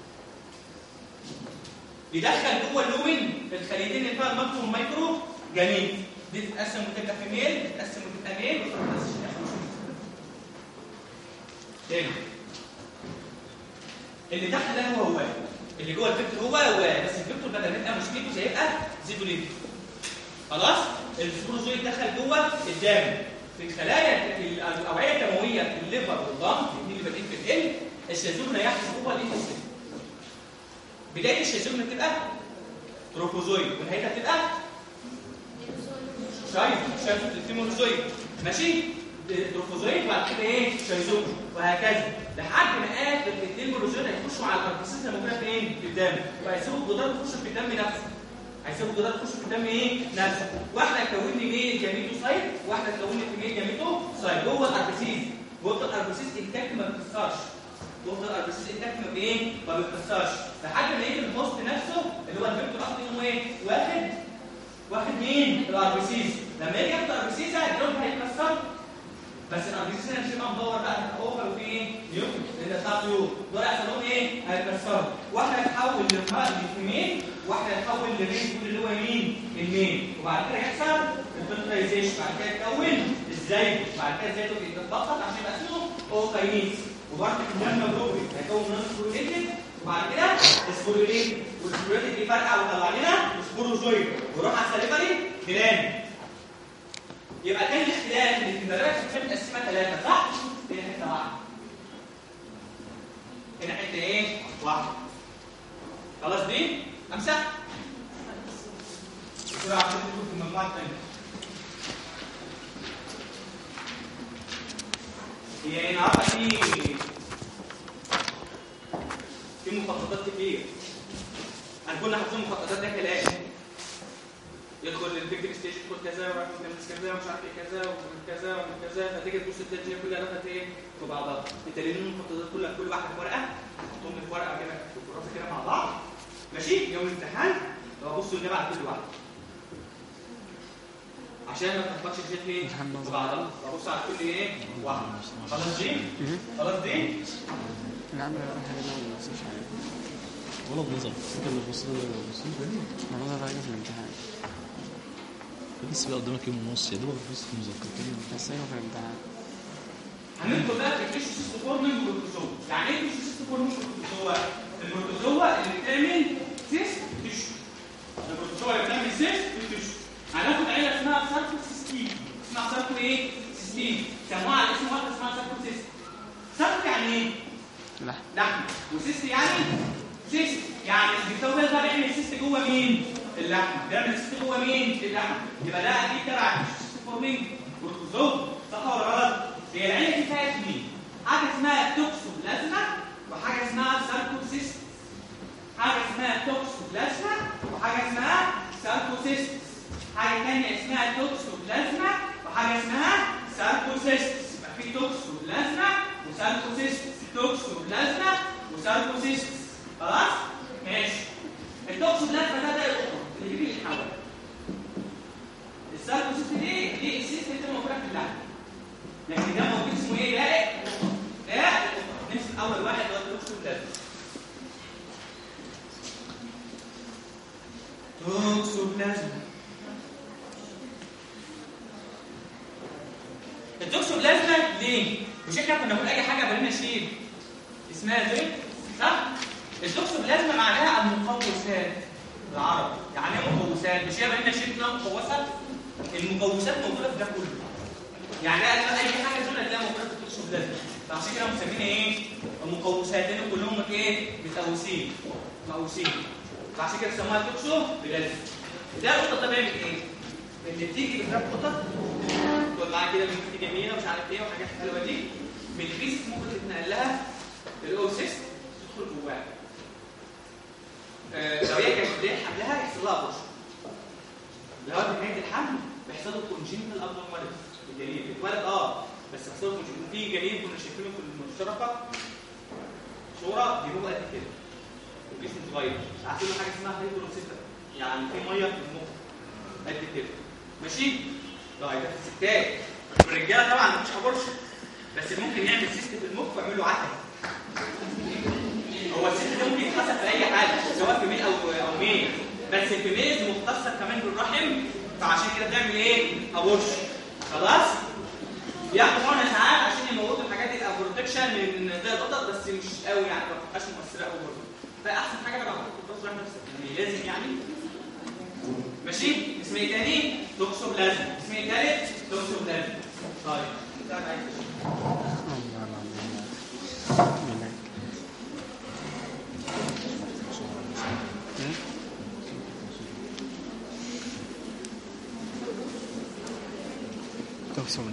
يدخل جوه اللومن الخليتين اللي فيها الماكرو والمايكرو جميل دي تتقسم وتبقى في ميل تتقسم وتبقى ميل وتتقسم تاني اللي تحت ده هو هو اللي جوه الفيكتور هو هو بس الفيكتور بدل ما يبقى مش هيبقى زيتوليتي خلاص السبروزويد دخل جوه الدم في الخلايا الاوعيه الدمويه في الليفر والضغط الاثنين اللي بادئين في ال الشاذومنا يحدث جوه الاندوسيل بدايه الشاذومنا بتبقى تروفوزويد ونهايتها بتبقى شايف شايف التيموروزويد ماشي تروفوزويد وبعد كده ايه شايزومنا وهكذا لحد ما اخر الاثنين ميروزويد هيخشوا على الاربسيس اللي موجوده فين في الدم وهيسيبوا الجدار يخشوا في الدم نفسه هيسيبوا الجدار يخش في الدم ايه نفسه واحده تكون لي ميل جاميتوسايت واحده تكون لي فيميل جاميتوسايت جوه الاربسيس جوه الاربسيس انتاك ما بتكسرش جوه الاربسيس انتاك ما بايه ما بتكسرش لحد ما يجي الهوست نفسه اللي هو الفيكتور اصلا يقوم ايه واخد واخد مين الاربسيس لما يجي ياخد الاربسيس الجلد هيتكسر بس الاربسيس هنا مش هيبقى مدور بقى هيبقى اوفر وفي ايه نيوكل لان بتاع طيور دول هيحصل لهم ايه هيتكسروا واحده هتحول للفيميل واحده هتحول للريس اللي هو مين المين وبعد كده يحصل الفيرتلايزيشن بعد كده يتكون ازاي بعد كده ازاي يتبسط عشان يبقى اسمه اوكاينيز وبرضه الكلام بروبي هيكون نون سبوريليتد وبعد كده سبوريليتد والسبوريليتد دي فرقه وطلع لنا سبوروزويد ويروح على السليفري جلاند يبقى كان الاختلاف ان الكندرات بتحب تقسمها ثلاثه صح؟ هنا حته واحده هنا حته ايه؟ واحده خلاص دي؟ امسح بسرعه عشان تدخل في المجموعه الثانيه هي النهارده في في مخططات كتير هنكون حاطين مخططات ده كلام يدخل البيج ستيج يدخل كذا ويروح من كذا ومش عارف ايه كذا ومن كذا ومن كذا فتيجي تبص تلاقي الدنيا كلها دخلت ايه في بعضها انت ليه المخططات كلها كل واحد في ورقه تحطهم في ورقه كده في الكراسه كده مع بعض ماشي يوم الامتحان لو بصوا الجامعه على كل واحد عشان ما تلخبطش الجيت ليه في بعضها ببص على كل ايه واحد خلاص دي خلاص دي العم راح يلا بس مش عارف ولا بنظر انت اللي بص انا والله راجع في الامتحان لسه بقى قدامك يوم ونص يا دوبك بص في مذكرتين بس ايوه في الامتحان هندخل بقى في التيشو سيست فورمينج والبروتوزوا يعني ايه التيشو سيست فورمينج والبروتوزوا البروتوزوا اللي بتعمل سيست تيشو البروتوزوا اللي بتعمل سيست تيشو هناخد عيله اسمها ساركو سيستين اسمها ساركو ايه سيستين سموها على اسم واحده اسمها ساركو سيست ساركو يعني ايه لحم لحم وسيست يعني سيست يعني الدكتور ده بيعمل سيست جوه مين اللحم بيعمل سيست جوه مين اللحم يبقى ده اكيد تبع السيست فورمينج بروتوزوا صح ولا غلط هي العيله دي فيها اثنين حاجه اسمها توكسوبلازما وحاجه اسمها ساركوسيست حاجه اسمها توكسوبلازما وحاجه اسمها ساركوسيست حاجه ثانيه اسمها توكسوبلازما وحاجه اسمها ساركوسيست يبقى في توكسوبلازما وساركوسيست توكسوبلازما وساركوسيست خلاص ماشي التوكسوبلازما ده ده القطر اللي بيجي يتحول الساركوسيست دي دي السيست اللي موجوده في اللحم لكن ده موجود اسمه ايه لاء لاء نمسك اول واحد هو التوكسوبلازما توكسوبلازما التوكسوبلازما ليه؟ مش احنا كنا بنقول اي حاجه بلنا شيء اسمها زي صح؟ التوكسوبلازما معناها المقوسات بالعربي يعني ايه مقوسات؟ مش هي بلنا شيء اسمها مقوسات؟ المقوسات موجوده في ده كله يعني ده اي حاجه دول هتلاقيها موجوده في التوكسوبلازما فعشان كده مسمينها ايه؟ المقوسات لان كلهم ايه؟ متقوسين مقوسين فعشان كده بيسموها توكسوبلازما ده القطه ده بيعمل ايه؟ اللي بتيجي بتجيب قطط تقول معاها كده بنت جميله ومش عارف ايه وحاجات حلوه دي من الفيس ممكن تتنقل لها الاوسيست تدخل جواها آه، لو هي كانت بدايه حملها يحصل لها بوش لغايه نهايه الحمل بيحصل له كونجنتال ابنورماليتي الجنين بيتولد اه بس بيحصل له كونجنتال في جنين كنا شايفينه في المشتركه صوره بيبقوا قد كده الجسم صغير عارفين حاجه اسمها هيدروسيتا يعني في ميه في المخ قد كده ماشي طيب ده في الستات الرجاله طبعا مفيش ابورشن بس ممكن يعمل سيست في المخ ويعمل له عته هو السيست ده ممكن يتحسب في اي حاجه سواء في ميل او او ميل بس الفيميل مختصر كمان بالرحم فعشان كده بنعمل ايه ابورشن خلاص بياخدوا حقنه ساعات عشان يموتوا الحاجات دي او بروتكشن من زي القطط بس مش قوي يعني ما بتبقاش مؤثره قوي برضه فاحسن حاجه لو تحط نفسك يعني لازم يعني ماشي اسم ايه تاني توكسوبلازما اسم ايه تالت توكسوبلازما طيب ده عايز الله العظيم هناك توكسون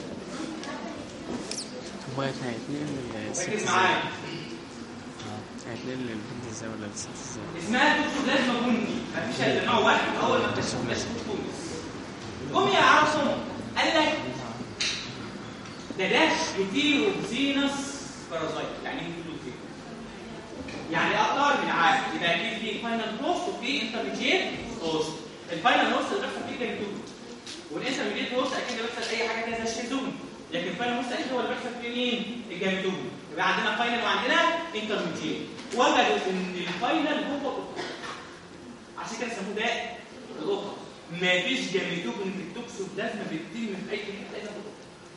هو احنا اتنين ركز معايا هيتنقل للبنت ازاي ولا للست ازاي؟ اسمها توكسوبلازما بني مفيش الا نوع واحد اول ما اكتشفوا تونس جم يا عرصهم قال لك ده ده هيتيروزينس بارازايت يعني ايه هيتيروزينس؟ يعني اكتر من عادي يبقى اكيد في فاينل هوست وفي انترميديت هوست الفاينل هوست اللي بيحصل فيه جاميتوم والانترميديت هوست اكيد بيحصل اي حاجه كده زي الشيزوم لكن الفاينل هوست اكيد هو اللي بيحصل فيه مين؟ الجاميتوم يبقى عندنا فاينل وعندنا انترميديت وجدوا ان الفاينل هو القطط عشان كده سموه ده القطط مفيش جاميتوم في التوكسوبلازما بتتم في اي حته الا القطط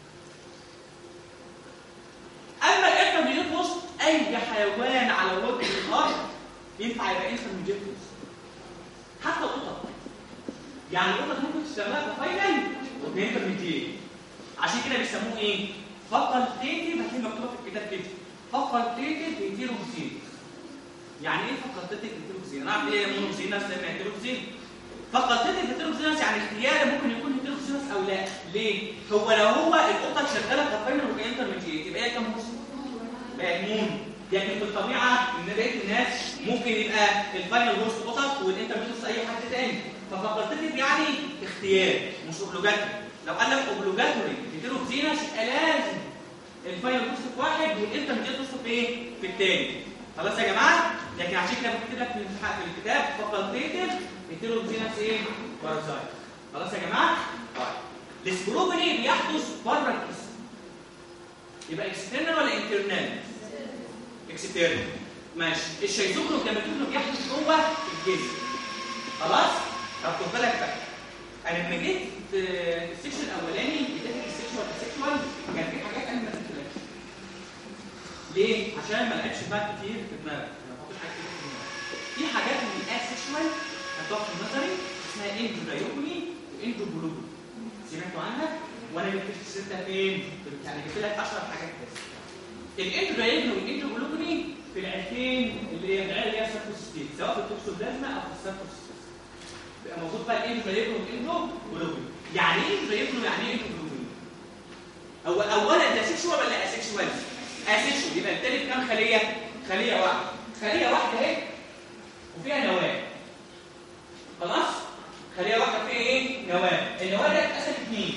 اما الانترميديت هوست اي حيوان على وجه الارض ينفع يبقى انترميديت هوست حتى القطط يعني القطط ممكن تستعملها كفاينل وكانترميديت عشان كده بيسموه ايه فاكولتيتيف هتلاقي مكتوبه في الكتاب كده فاكولتيتيف هيتيروكسين يعني ايه فاكولتيتيف هيتيروكسين انا عارف ايه مونوكسين ناس لما هيتيروكسين فاكولتيتيف هيتيروكسين يعني اختياري ممكن يكون هيتيروكسين او لا ليه هو لو هو القطه شغاله كفاينل وكانترميديت يبقى هي كام هوست بقى مون لكن في الطبيعه ان بقيه الناس ممكن يبقى الفاينل هوست قطط والانترميديت اي حد تاني ففاكولتيتيف يعني اختيار مش اوبلوجاتوري لو قال لك اوبلوجاتوري هيتيروكسينس يبقى لازم الفاينل هوست في واحد والانترميديت هوست في ايه في الثاني خلاص يا جماعه لكن عشان كده بكتب لك في الامتحان في الكتاب فاكولتيتيف هيتيروكسينس ايه بارازايت خلاص يا جماعه طيب السبروبني بيحدث بره الجسم يبقى اكسترنال ولا انترنال اكسترنال ماشي الشيزوكرو والجاميتوكرو بيحدث جوه الجسم خلاص طب خد بالك بقى انا لما جيت في السيكشن الاولاني بدايه السيكشوال السيكشوال كان في حاجات انا ما فهمتهاش ليه عشان ما لقيتش فات كتير في دماغي ما بحطش حاجات كتير في دماغي في حاجات من الاسيكشوال هتقف في نظري اسمها اندودايوكومي واندوبولوجي سمعتوا عنها وانا جبت السته فين يعني جبت لك 10 حاجات بس الاندودايوكومي والاندوبولوجي في العيلتين اللي هي العيله اللي هي سيركوستيت سواء في التوكسوبلازما او في السيركوستيت بيبقى موجود بقى الاندودايوكومي والاندوبولوجي يعني ايه اندودايوكومي يعني ايه اندوبولوجي هو اولا ده سيكشوال ولا اسيكشوال اسيكشوال يبقى التالت كام خليه خليه واحده خليه واحده اهي وفيها نواه خلاص خليه واحده فيها ايه نواه النواه ده اتقسم اثنين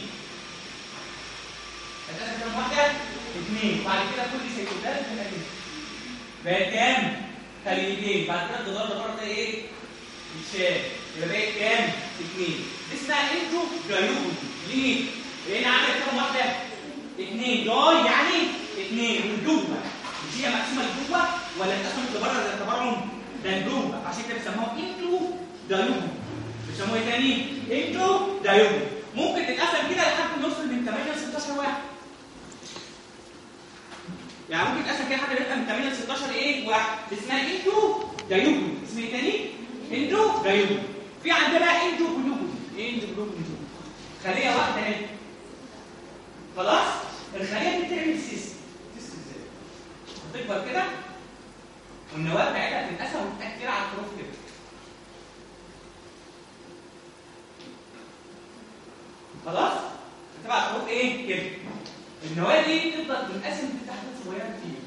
اتقسم كام واحده اثنين وبعد كده كل سيكوندات من اثنين بقت كام خليتين بعد كده الجدار ده بره ده ايه يتشال يبقى بقت كام اثنين اسمها انتو جايوبولي ليه لان عندك كام واحده اثنين جاي يعني اثنين وجوه مش هي مقسومه لجوه ولا اتقسمت لبره زي التبرعم ده لجوه عشان كده بيسموها انتو دايوبولي بيسموها ايه تاني انتو دايوبولي ممكن تتقسم كده لحد ما يوصل من 8 ل 16 واحد يعني ممكن تقسم كده حاجه يبقى من 8 ل 16 ايه واحد اسمها انتو دايوبولي اسمها ايه تاني انتو دايوبولي في عندنا بقى انتو بلوبولي انتو بلوبولي خليه واحده اهي خلاص الخليه دي بتعمل سيست سيست ازاي هتكبر كده والنواه بتاعتها بتتقسم وتبقى كتير على الحروف كده خلاص هتبقى على الحروف ايه كده النواه دي تفضل تنقسم لتحت صغيره كتير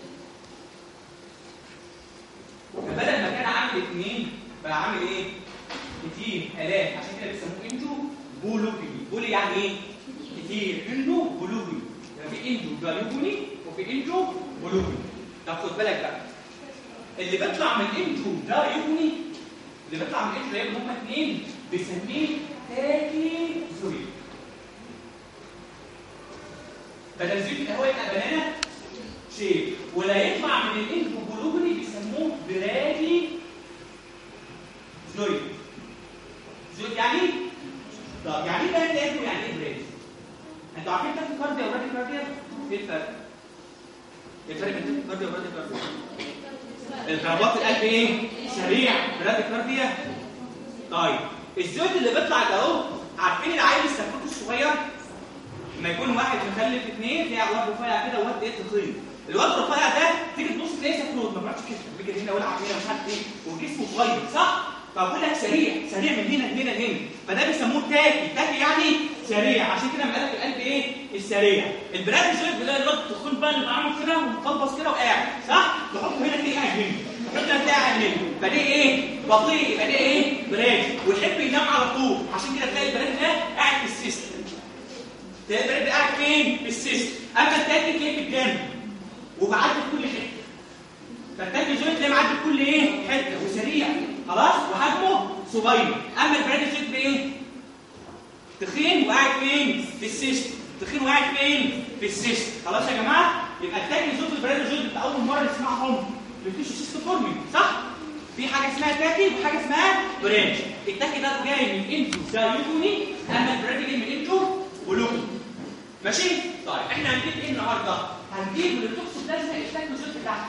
فبدل ما كان عامل اثنين بقى عامل ايه كتير الاف عشان كده بيسموه انتو بولوبي بولي يعني ايه كتير اندو بولوبي يعني في اندو جالوبوني وفي اندو بولوبي طب خد بالك بقى اللي بيطلع من اندو جالوبوني اللي بيطلع من اندو جالوبوني هما اثنين بنسميه تاكي زوي بدل زيت القهوه يبقى بنانا شيء ولا يطلع من الاندو بولوبوني بيسموه برادي زوي زوي يعني طب يعني ايه برادي يعني ايه برادي انتوا عارفين تاكل كارديا وبرادي كارديا ايه الفرق ايه الفرق بين تاكل كارديا وبرادي كارديا ضربات القلب ايه سريع برادي كارديا طيب الزيوت اللي بيطلع ده اهو عارفين العيل السكوت الصغير لما يكون واحد مخلف اثنين تلاقي واد رفيع كده وواد ايه تخين الواد الرفيع ده تيجي تبص تلاقيه سكروت ما بيعرفش كده بيجي هنا ويلعب هنا مش عارف ايه وجسمه صغير صح فبقول لك سريع سريع من هنا لهنا لهنا فده بيسموه تاكي تاكي يعني سريع عشان كده لما قال لك القلب ايه السريع البراد الزويد بيلاقي الواد التخين بقى اللي عامل كده ومقلبص كده وقاعد صح تحطه هنا تلاقيه قاعد هنا تحط يبقى ده ايه بطيء يبقى ده ايه براد ويحب ينام على طول عشان كده تلاقي البراد ده قاعد في السيستم تلاقي البراد ده قاعد فين في السيستم اما التاني تلاقيه في الجنب وبعدي في كل حته فالتاني زويد تلاقيه معدي في كل ايه حته وسريع خلاص وحجمه صغير اما البراد زويد ايه تخين وقاعد فين في السيستم تخين وقاعد فين في السيستم خلاص يا جماعه يبقى التاني زويد والبراد زويد بتاع اول مره نسمعهم بيفيشوا سيستم فورمي صح في حاجه اسمها تاكي وحاجه اسمها برانش التاكي ده جاي من انتو زايوتوني اما البرانش جاي من انتو ولوكو ماشي طيب احنا هنجيب ايه النهارده هنجيب من التوكسوبلازما التاكوزويد بتاعها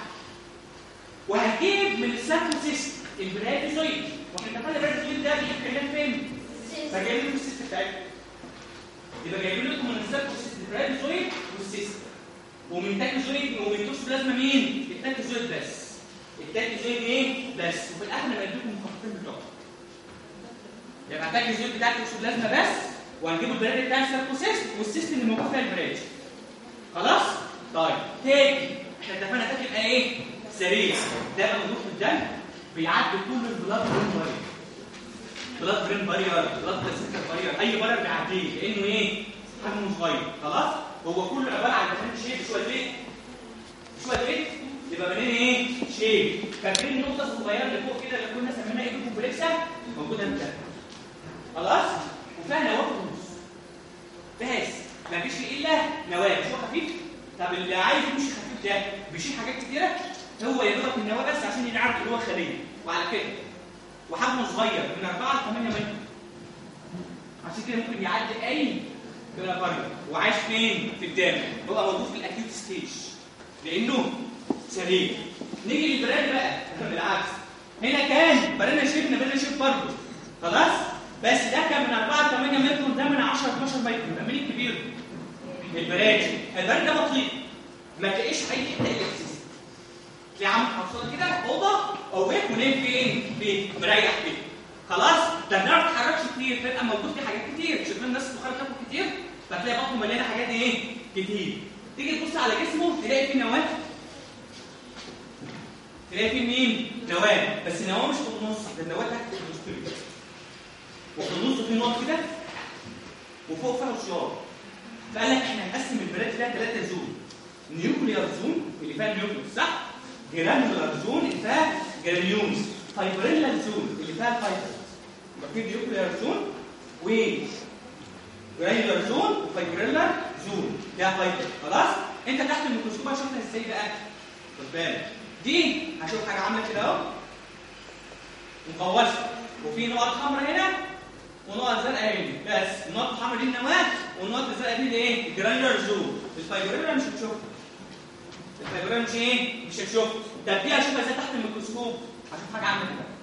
وهنجيب من الساكوسيست البراديزويد واحنا اتفقنا البراديزويد ده بيحب ينام فين فجايبين لكم السيست بتاعتكم يبقى جايبين لكم من الساكوسيست البراديزويد والسيست ومن تاكوزويد ومن التوكسوبلازما مين التاكوزويد بس التاكوزويد ايه بس وفي الاخر انا بديكم المخططين بتوعهم يبقى التاكوزويد بتاع التوكسوبلازما بس وهنجيب البراد بتاع الساكوسيست والسيست اللي موجود فيها البراد خلاص طيب تاني احنا اتفقنا ده يبقى ايه سريع ده بقى موجود في الدم بيعدي كل البلاد برين بارير بلاد برين بارير بلاد سكر بارير اي بارير بيعديه لانه ايه حجمه صغير خلاص هو كله عباره عن فيتامين شيب شويه ايه شويه ايه يبقى منين ايه شيب فاكرين النقطه الصغيره اللي فوق كده اللي كنا سميناها ايه كومبلكسه موجوده في الدم خلاص وفيها نواه في النص بس ما فيش الا نواه مش هو خفيف طب اللي عايز يمشي خفيف ده بيشيل حاجات كتيره هو يضرب النواه بس عشان ينعرف ان هو خليه وعلى كده وحجمه صغير من 4 ل 8 متر عشان كده ممكن يعدي اي بلافاريا وعايش فين في الدم هو موجود في الاكيوت ستيج لانه سريع نيجي للبراد بقى بالعكس هنا كان برانا شيبنا برانا شيب برضه خلاص بس ده كان من 4 ل 8 متر وده من 10 ل 12 متر يبقى مين الكبير البراد البراد ده بطيء ما تلاقيش اي حته الا في تلاقي عامل حصاله كده اوضه او بيت ونام فين في مريح فيه خلاص ده ما بتتحركش كتير تبقى موجود في حاجات كتير شايفين الناس بتخرج تاكل كتير فتلاقي بطنه مليانه حاجات ايه كتير تيجي تبص على جسمه تلاقي فيه نواه تلاقي فيه مين نواه بس النواه مش في النص ده النواه تحت في النص وفي النص في نقط كده وفوق فيها شيار فقال لك احنا هنقسم البلاد ده ثلاثه زون نيوكليار زون اللي فيها النيوكليوس صح جرانولار زون اللي فيها جرانيومز فايبريلار زون اللي فيها الفايبر يبقى في نيوكليار زون و جرانولار زون وفايبريلار زون ده فايبر خلاص انت تحت الميكروسكوب هتشوفها ازاي بقى خد بالك دي هشوف حاجه عامله كده اهو مقوسه وفي نقط حمراء هنا ونقط زرقاء هنا بس النقط الحمراء دي النواه والنقط الزرقاء دي ايه الجرانولار زون الفايبريلار مش هتشوفها الفايبرين مش ايه مش هتشوف طب دي هشوفها ازاي تحت الميكروسكوب هشوف حاجه عامله كده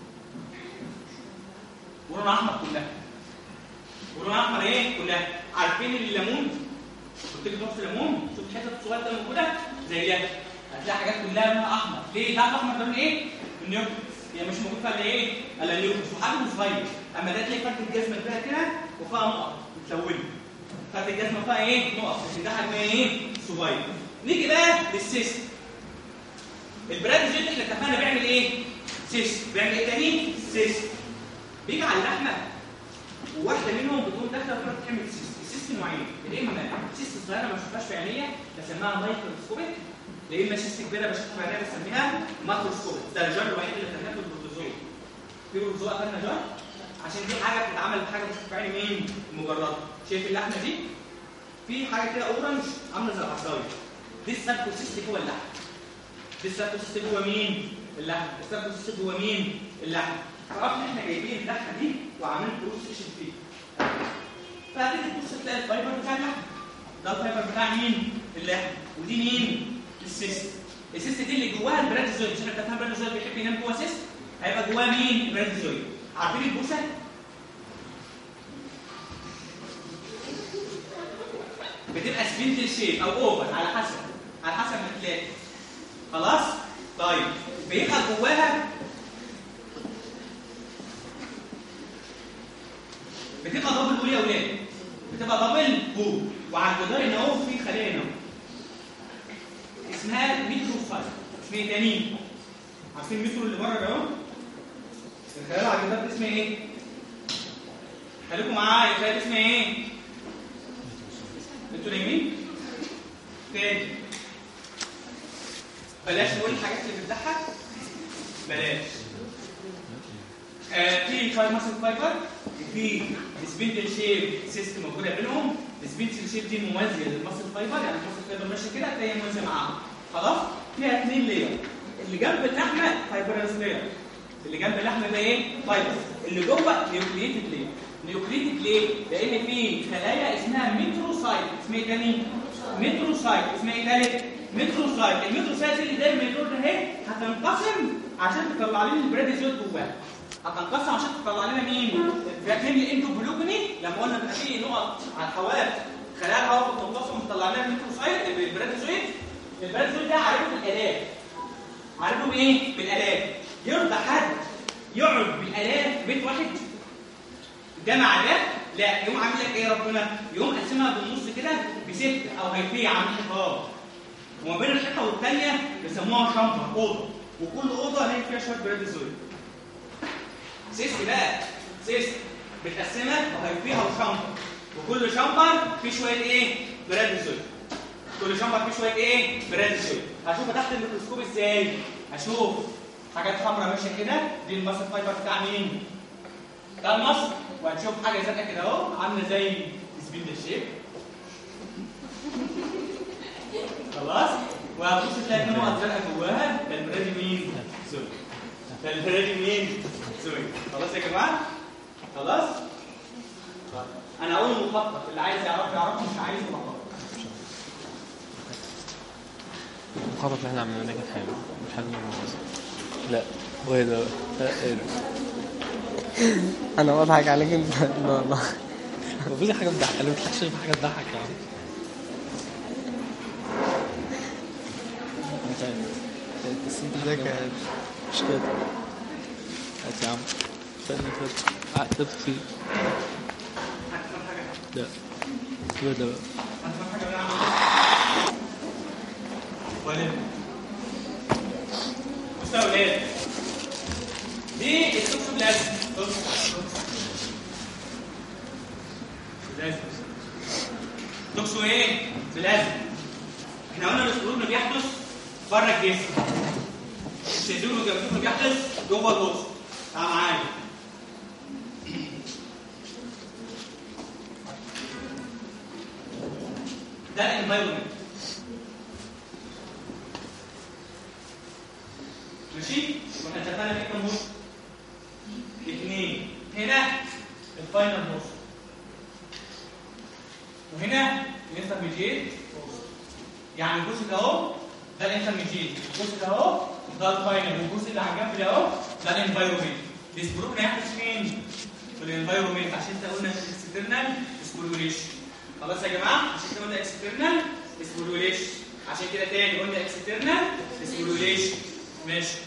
ولون احمر كلها ولون احمر ايه كلها عارفين الليمون كنت تيجي تحط ليمون شوف الحته الصغيره ده موجوده زي ده هتلاقي حاجات كلها لونها احمر ليه ده احمر ده من ايه النيوكليس هي مش موجود فيها ايه الا النيوكليس وحجمه صغير اما ده تلاقي فرده الجزمه كبيره كده وفيها نقط متلونه فرده الجزمه فيها ايه نقط لكن ده حجمها ايه صغير نيجي بقى للسيست البراد زيت احنا اتفقنا بيعمل ايه سيست بيعمل ايه تاني سيست بيجي على اللحمه وواحده منهم بتقوم داخله وتروح تعمل سيست السيست نوعين يا اما سيست صغيره ما بشوفهاش في عينيا بسميها مايكروسكوبيك يا اما سيست كبيره بشوفها في عينيا بسميها ماكروسكوبيك ده الجار الوحيد اللي خدناه في البروتوزوا في بروتوزوا اخدنا جار عشان دي حاجه بتتعمل بحاجه بتشوف في عين مين مجرده شايف اللحمه دي في حاجه كده اورنج عامله زي العصايه دي السبكوسيست جوه اللحم دي السبكوسيست جوه مين اللحم السبكوسيست جوه مين اللحم فاحنا احنا جايبين اللحمه دي وعاملين بروسيشن فيه فهتيجي تبص تلاقي الفايبر بتاع اللحم ده الفايبر بتاع مين اللحم ودي مين السيست السيست دي اللي جواها البراديزويد مش احنا بتفهم البراديزويد بيحب ينام جوه سيست هيبقى جواه مين البراديزويد عارفين البوسه بتبقى سبيندل شيب او اوفر على حسب على حسب ما تلاقي خلاص طيب بيبقى جواها بتبقى دبل بول يا ولاد بتبقى دبل بول وعلى الجدار هنا اهو في خليه هنا اسمها ميكروفايل اسمها تانيين عارفين الميكرو اللي بره ده اهو الخلايا العجينات اسمها ايه؟ خليكم معايا الخلايا اسمها ايه؟ انتوا نايمين؟ تاني بلاش نقول الحاجات اللي بتضحك بلاش آه في فايبر مثلا فايبر في سبيندل شيب سيستم موجوده بينهم السبيندل شيب دي موازيه للمصل فايبر يعني المصل فايبر ماشيه كده هتلاقي موازيه معاها خلاص فيها اثنين لير اللي جنب اللحمه فايبرس لير اللي جنب اللحمه ده ايه فايبر اللي جوه نيوكليتد لير نيوكليتد ليه لان في خلايا اسمها متروسايت اسمها ايه تاني متروسايت اسمها ايه تالت متروسايت المتروسايت اللي زي الميترو ده اهي هتنقسم عشان تطلع لنا البراديزول جواها هتنقسم عشان تطلع لنا مين؟ فاكرين الاندوبلوجني لما قلنا بيبقى في نقط على الحواف خلايا الهواء بتنقسم وتطلع لنا الميتروسايت البراديزويد البراديزويد ده عارفه بالالاف عارفه بايه؟ بالالاف يرضى حد يقعد بالالاف في بيت واحد ده مع ده لا يقوم عامل لك ايه ربنا؟ يقوم قسمها بالنص كده بست او هيفيه عامل حيطان وما بين الحيطه والثانيه بيسموها شمبر اوضه وكل اوضه هي فيها شويه براديزويد سيست بقى سيست متقسمه وهيفيها وشمبر وكل شمبر فيه شويه ايه؟ براديزويد كل شمبر فيه شويه ايه؟ براديزويد هشوفها تحت الميكروسكوب ازاي؟ هشوف حاجات حمراء ماشيه كده دي المصل فايبر بتاع مين؟ بتاع المصل وهتشوف حاجه زرقاء كده اهو عامله زي سبيند الشيب خلاص وهتبص تلاقي ان نقط زرقاء جواها ده البرادي مين؟ سوري ده البرادي مين؟ سوري خلاص يا جماعه؟ خلاص؟ طيب. انا اقول مخطط اللي عايز يعرف يعرف مش عايز مخطط المخطط اللي احنا عملناه ده كان حلو مش حلو لا وهي ده لا ايه ده انا بضحك عليك انت لا لا المفروض حاجه بتضحك انا ما بضحكش غير في حاجه تضحك يعني انت انت بس انت ازيك حاجة يا مش كده هات يا عم استنى كده قاعد كتبت فيه لا كده ده بقى هتفهم حاجه من عملها ولا بصوا يا ولاد دي التوكسوبلازم لازم توكسو ايه؟ بلازم احنا قلنا الاستروجين بيحدث بره الجسم الشيزون والجلوكوز بيحدث جوه الوسط تعال معايا ده الانفايرمنت ماشي واحنا اتفقنا في كام نص اثنين هنا الفاينل نص وهنا الانترميديت يعني الجزء ده اهو ده الانترميديت الجزء ده اهو ده الفاينل والجزء اللي على الجنب ده اهو ده الانفايرمنت السبروك هيحدث فين؟ في الانفايرمنت عشان كده قلنا اكسترنال سبوروليشن خلاص يا جماعه عشان كده قلنا اكسترنال سبوروليشن عشان كده تاني قلنا اكسترنال سبوروليشن ماشي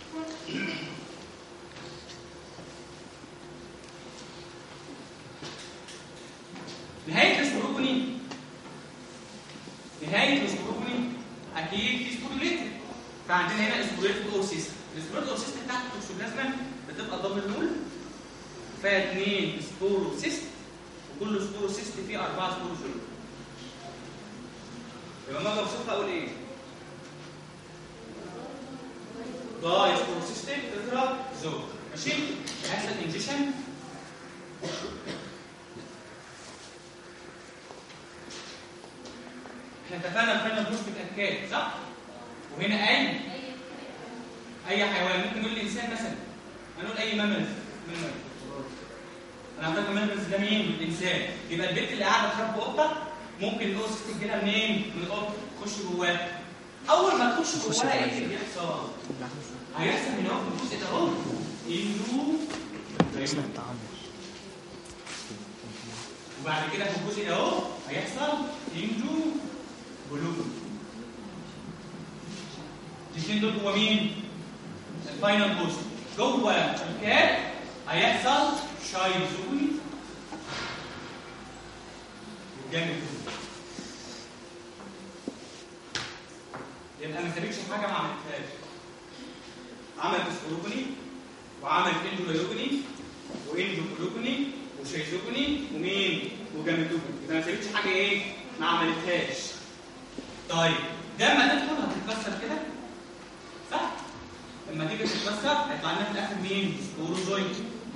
نهايه السبروكوني نهايه السبروكوني اكيد في سبوروليتد فعندنا هنا سبوروليتد اور سيستم السبوروليتد اور سيستم بتاعت التوكسوبلازما بتبقى دبل مول فيها اثنين سبوروسيست وكل سبوروسيست فيه اربعه سبوروزوم يبقى لما اوصفها اقول ايه؟ داي سبوروسيستيك تترا زوج ماشي؟ هيحصل انجيشن احنا اتفقنا الفاينل بروف بتاكد صح؟ وهنا اي اي حيوان ممكن نقول الانسان مثلا هنقول اي مامل مامل انا اعتقد مامل ده مين؟ الانسان يبقى البنت اللي قاعده تربي قطه ممكن القرص تجيلها منين؟ من القطه تخش جواها اول ما تخش جواها ايه اللي بيحصل؟ هيحصل من هو في الجزء ده اهو انه وبعد كده في الجزء ده اهو هيحصل اندو بلوغ الاثنين دول جوه مين؟ الفاينل بوست جوه الكاب هيحصل شايزوني والجنب كله يبقى ما سابكش حاجه ما عملتهاش عمل سكروبوني وعمل انجيوجلوجوني وانجيوجلوجوني وشيزوجوني ومين وجاميتوجوني يبقى ما سابتش حاجه ايه ما عملتهاش طيب ده لما تدخل هتتكسر كده صح لما تيجي تتكسر هيطلع لنا في الاخر مين سبوروزويد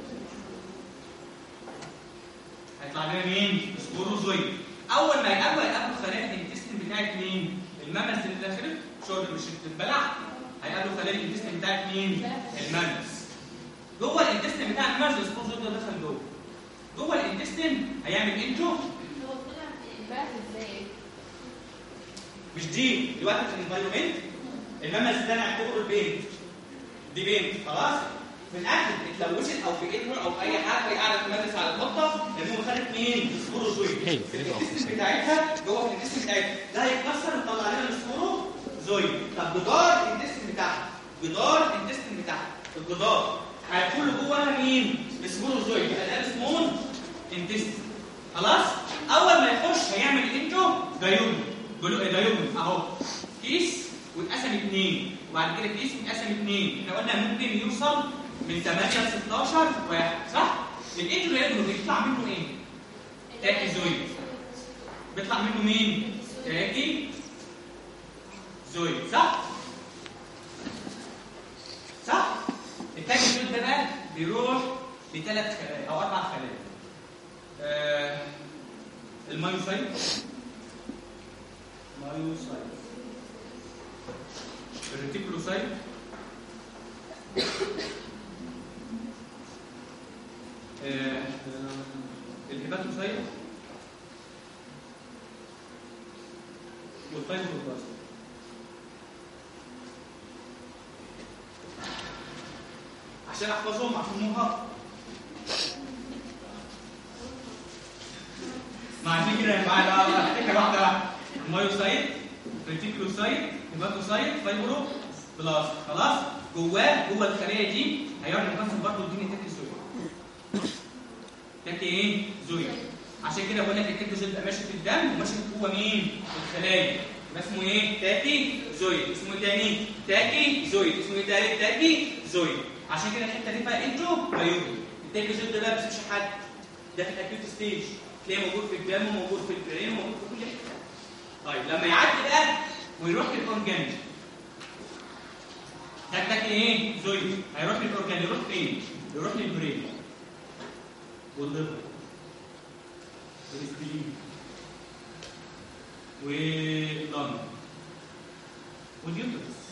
هيطلع لنا مين سبوروزويد اول ما يقابل هيقابل خلايا الانتستين بتاعت مين الممس اللي داخل شغل مش بتتبلع هيقابلوا خلايا الانتستين بتاعت مين الممس جوه الانتستين بتاع الممس السبوروزويد ده دخل جوه جوه الانتستين هيعمل انتو هو طلع البعث ازاي؟ مش دي دلوقتي في الانفايرمنت الممس ده نعتبره البيت دي بيت خلاص في الاكل اتلوثت او في ايدها او في اي حاجه هي قاعده تمارس على الخطه لانه خدت مين؟ سبوروزويد هي، في هي الانتستين بتاعتها جوه في الانتستين بتاعتها ده هيتكسر ويطلع لنا السبوروزويد طب جدار الانتستين بتاعها جدار الانتستين بتاعها الجدار هيدخل جواها مين؟ السبوروزويد يبقى ده اسمه انتستين خلاص اول ما يخش هيعمل انتو دايون دايون اهو كيس واتقسم اثنين وبعد كده كيس واتقسم اثنين احنا قلنا ممكن يوصل من 8 ل 16 واحد صح الانتو دايون بيطلع منه ايه تاكيزويد بيطلع منه مين تاكي زويد صح صح التاكيزويد ده بقى بيروح لثلاث خلايا او اربع خلايا آه، المايوسايت مايوسايت الريتيكولوسايت آه، الهيباتوسايت والفايبروبلاست عشان احفظهم عشان مرهق ما عشان كده معايا بقى بقى افتكر واحده واحده المايوسايت ريتيكولوسايت هيباتوسايت فايبرو بلاس خلاص جواه جوه الخليه دي هيقعد ينفصل برضه الدنيا تاكي زويد تاكي ايه؟ زويد عشان كده بقول لك الكبد ده ماشي في الدم وماشي جوه مين؟ الخلايا يبقى اسمه ايه؟ تاكي زويد اسمه ايه تاني؟ تاكي زويد اسمه ايه تالت؟ تاكي زويد عشان كده الحته دي فيها انترو بايوبي التاكي زويد ده بقى ما بيسيبش حد ده في الاكيوت ستيج تلاقيه موجود في الدم وموجود في البرين وموجود في كل حته طيب لما يعدي بقى ويروح للاورجان ده ده ايه زويد هيروح للاورجان يروح فين يروح للبرين والليفر والسبلين واللنج واليوترس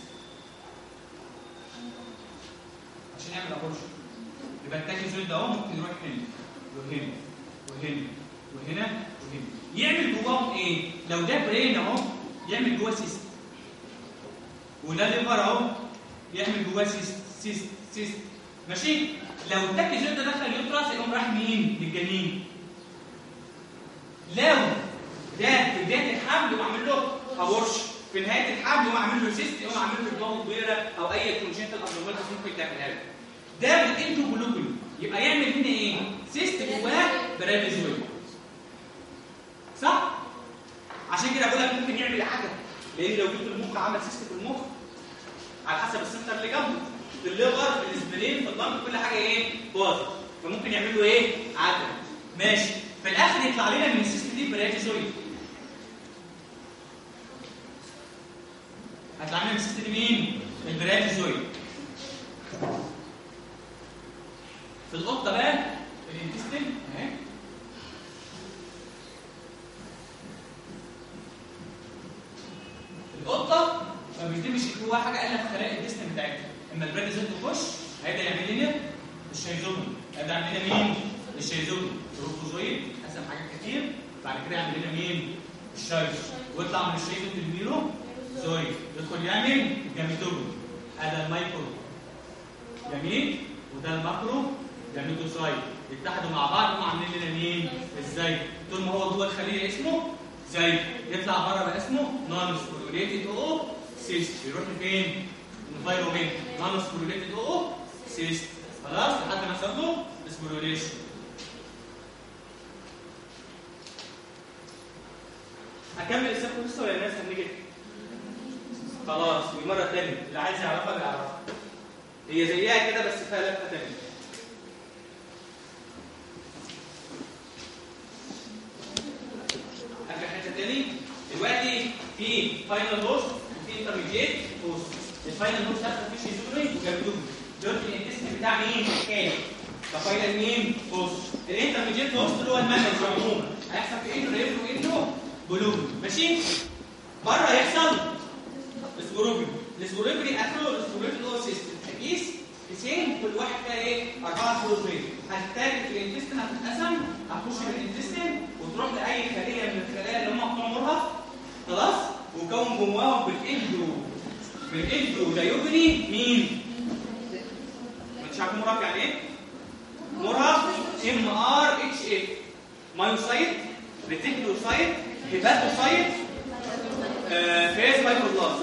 عشان يعمل ابورشن يبقى التاكي زويد ده اهو ممكن يروح هنا وهنا وهنا وهنا وهنا يعمل جواهم ايه لو ده برين اهو يعمل جواه سيست وده ليفر اهو يعمل جواه سيست سيست سيست ماشي لو التاكي زويد ده دخل يوترس يقوم راح مين للجنين لو ده في بدايه الحمل يقوم عامل له ابورشن في نهايه الحمل يقوم عامل له سيست يقوم عامل له دماغ كبيره او اي كونجنتال ابنورماليتي ممكن تعملها له ده بالانتو جلوكولي يبقى يعمل هنا ايه سيست جواه براديزويد صح عشان كده بقول لك ممكن يعمل عجب لان لو جبت المخ عمل سيست في المخ على حسب السنتر اللي جنبه في الليفر في الاسبلين في اللنج كل حاجه ايه باظت فممكن يعمل له ايه عجب ماشي في الاخر يطلع لنا من السيست دي براديزويد هيطلع لنا من السيست دي مين البراديزويد في القطه بقى الانتستين اهي القطه ما بيتمش جواها حاجه الا في خلايا الانتستين بتاعتها اما البراد زيت يخش هيبدا يعمل لنا الشيزوم هيبدا يعمل لنا مين الشيزوم الروكوزويد قسم حاجات كتير بعد كده يعمل لنا مين الشايز ويطلع من الشيزوم الميرو زويد يدخل يعمل جاميتوم هذا المايكرو جميل وده الماكرو جاميتوسايت يتحدوا مع بعض هم عاملين لنا مين ازاي طول ما هو جوه الخليه اسمه زي يطلع بره بقى اسمه نون سبوروليتد او سيست يروح لفين انفايرومنت نون سبوروليتد او سيست خلاص لحد ما يحصل له سبوروليشن اكمل السبب لسه ولا الناس هنيجي خلاص والمره الثانيه اللي عايز يعرفها يعرفها هي زيها كده بس فيها لفه تانيه اخر حته تاني دلوقتي في فاينل هوست وفي انترميديت هوست الفاينل هوست ده مفيش يزوري وجابدوه دول الانتست بتاع مين؟ كام؟ كفاينل مين؟ هوست الانترميديت هوست اللي هو المانج عموما هيحصل في ايده ريفلو وايده بلوم ماشي؟ بره هيحصل السبوروبي السبوروبي اخره السبوروبي اللي هو سيستم هتقيس كيسين كل واحد فيها ايه؟ أربعة سبوروبي هتحتاج في الانتستين هتتقسم هتخش في الانتستين وتروح لأي خلية من الخلايا اللي هم بتوع مرهق خلاص؟ وكون جواهم بالاندو بالاندو دايوجري مين؟ مش عارفين مرهق يعني ايه؟ مرهق ام ار اتش اف مايوسايت ريتيكولوسايت هيباتوسايت آه، فيز مايكروبلاست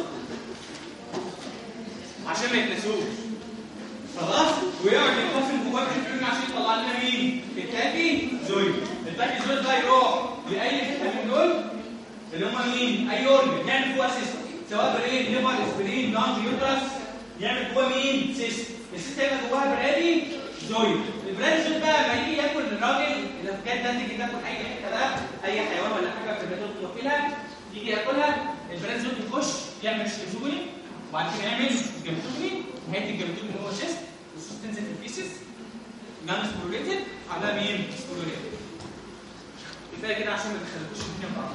عشان ما يتنسوش خلاص ويقعد يتقسم جواه الفيلم عشان يطلع لنا مين التاكي زوي التاكي زوي ده يروح لاي حته من دول اللي هم مين اي اورجن يعمل جواه سيستم سواء برين ليفر اسبرين نون يوترس يعمل جواه مين سيستم السيستم هيبقى جواها برادي زوي البرادي زوي بقى لما يجي ياكل الراجل اذا كان ده تيجي تاكل اي حته بقى اي حيوان ولا حاجه في البيت توكلها يجي ياكلها البرادي زوي يخش يعمل شيزوي وبعد كده يعمل جمتومي نهايه الجمتومي اللي هو شيست والشيست تنزل في البيسز نان سبوريتد على مين؟ سبوريتد كفايه كده عشان ما تخليكوش الدنيا في بعض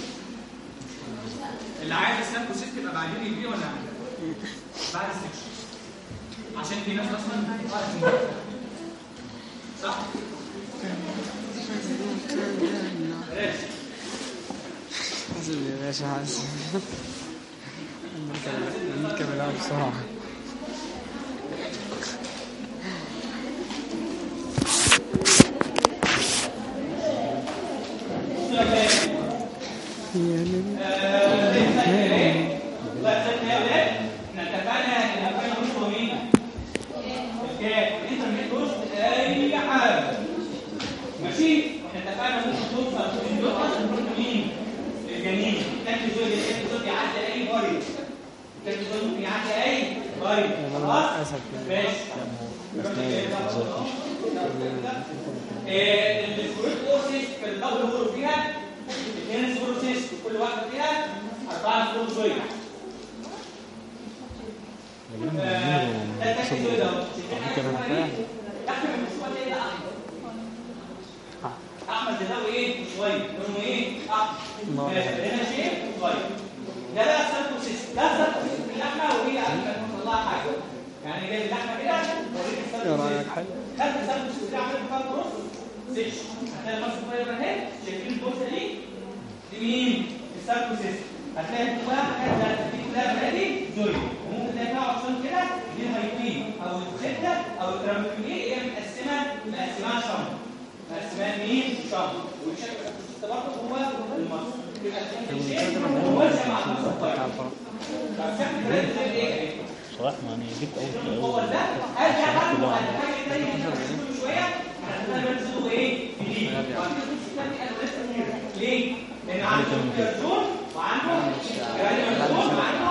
اللي عايز اسنان سيست يبقى بعدين يجري ولا يعمل بعد السكشن عشان في ناس اصلا بتقرأ صح؟ بلاش حاسب يا باشا حاسب نركب العب بسرعة ماشي احنا اتفقنا ممكن توصل من الوقت ممكن مين الجنين كان الزوج كان الزوج يعدي اي بايت كان الزوج ممكن يعدي اي بايت خلاص للأسف ماشي السكروت اورسيس في الدبل هورو فيها اثنين سكروسيس كل واحده فيها اربعه سكروسويد ده تحت الزوج ده تحت المسؤول ايه ده احمد ده ايه شويه لونه ايه احمر ماشي هنا شيء صغير ده بقى سيركوسيس ده سيركوسيس في اللحمه وهي قبل ما نطلعها حاجه يعني جايب اللحمه كده وريك ايه السيركوسيس رأيك حلو؟ خدت السيركوسيس ده عملت فيها كروس سيش هتلاقي ماسك فايبر اهي شايفين البوكسه دي دي مين السيركوسيس هتلاقي جواها حاجات دي كلها بلادي زوي وممكن تلاقي فيها عصام كده دي الهايبين او الخده او الترامبولين هي متقسمه مقسمها شمر مقسمها مين شمر والشكل برضه هو المصر يبقى الشيء هو مع المصر فالشكل ده زي ايه صراحة يعني جبت أول هو ده ارجع برضه على حاجه ثانيه كل شويه احنا بنزله ايه جديد ليه؟ لان عنده كرتون وعنده جرانيوم وعنده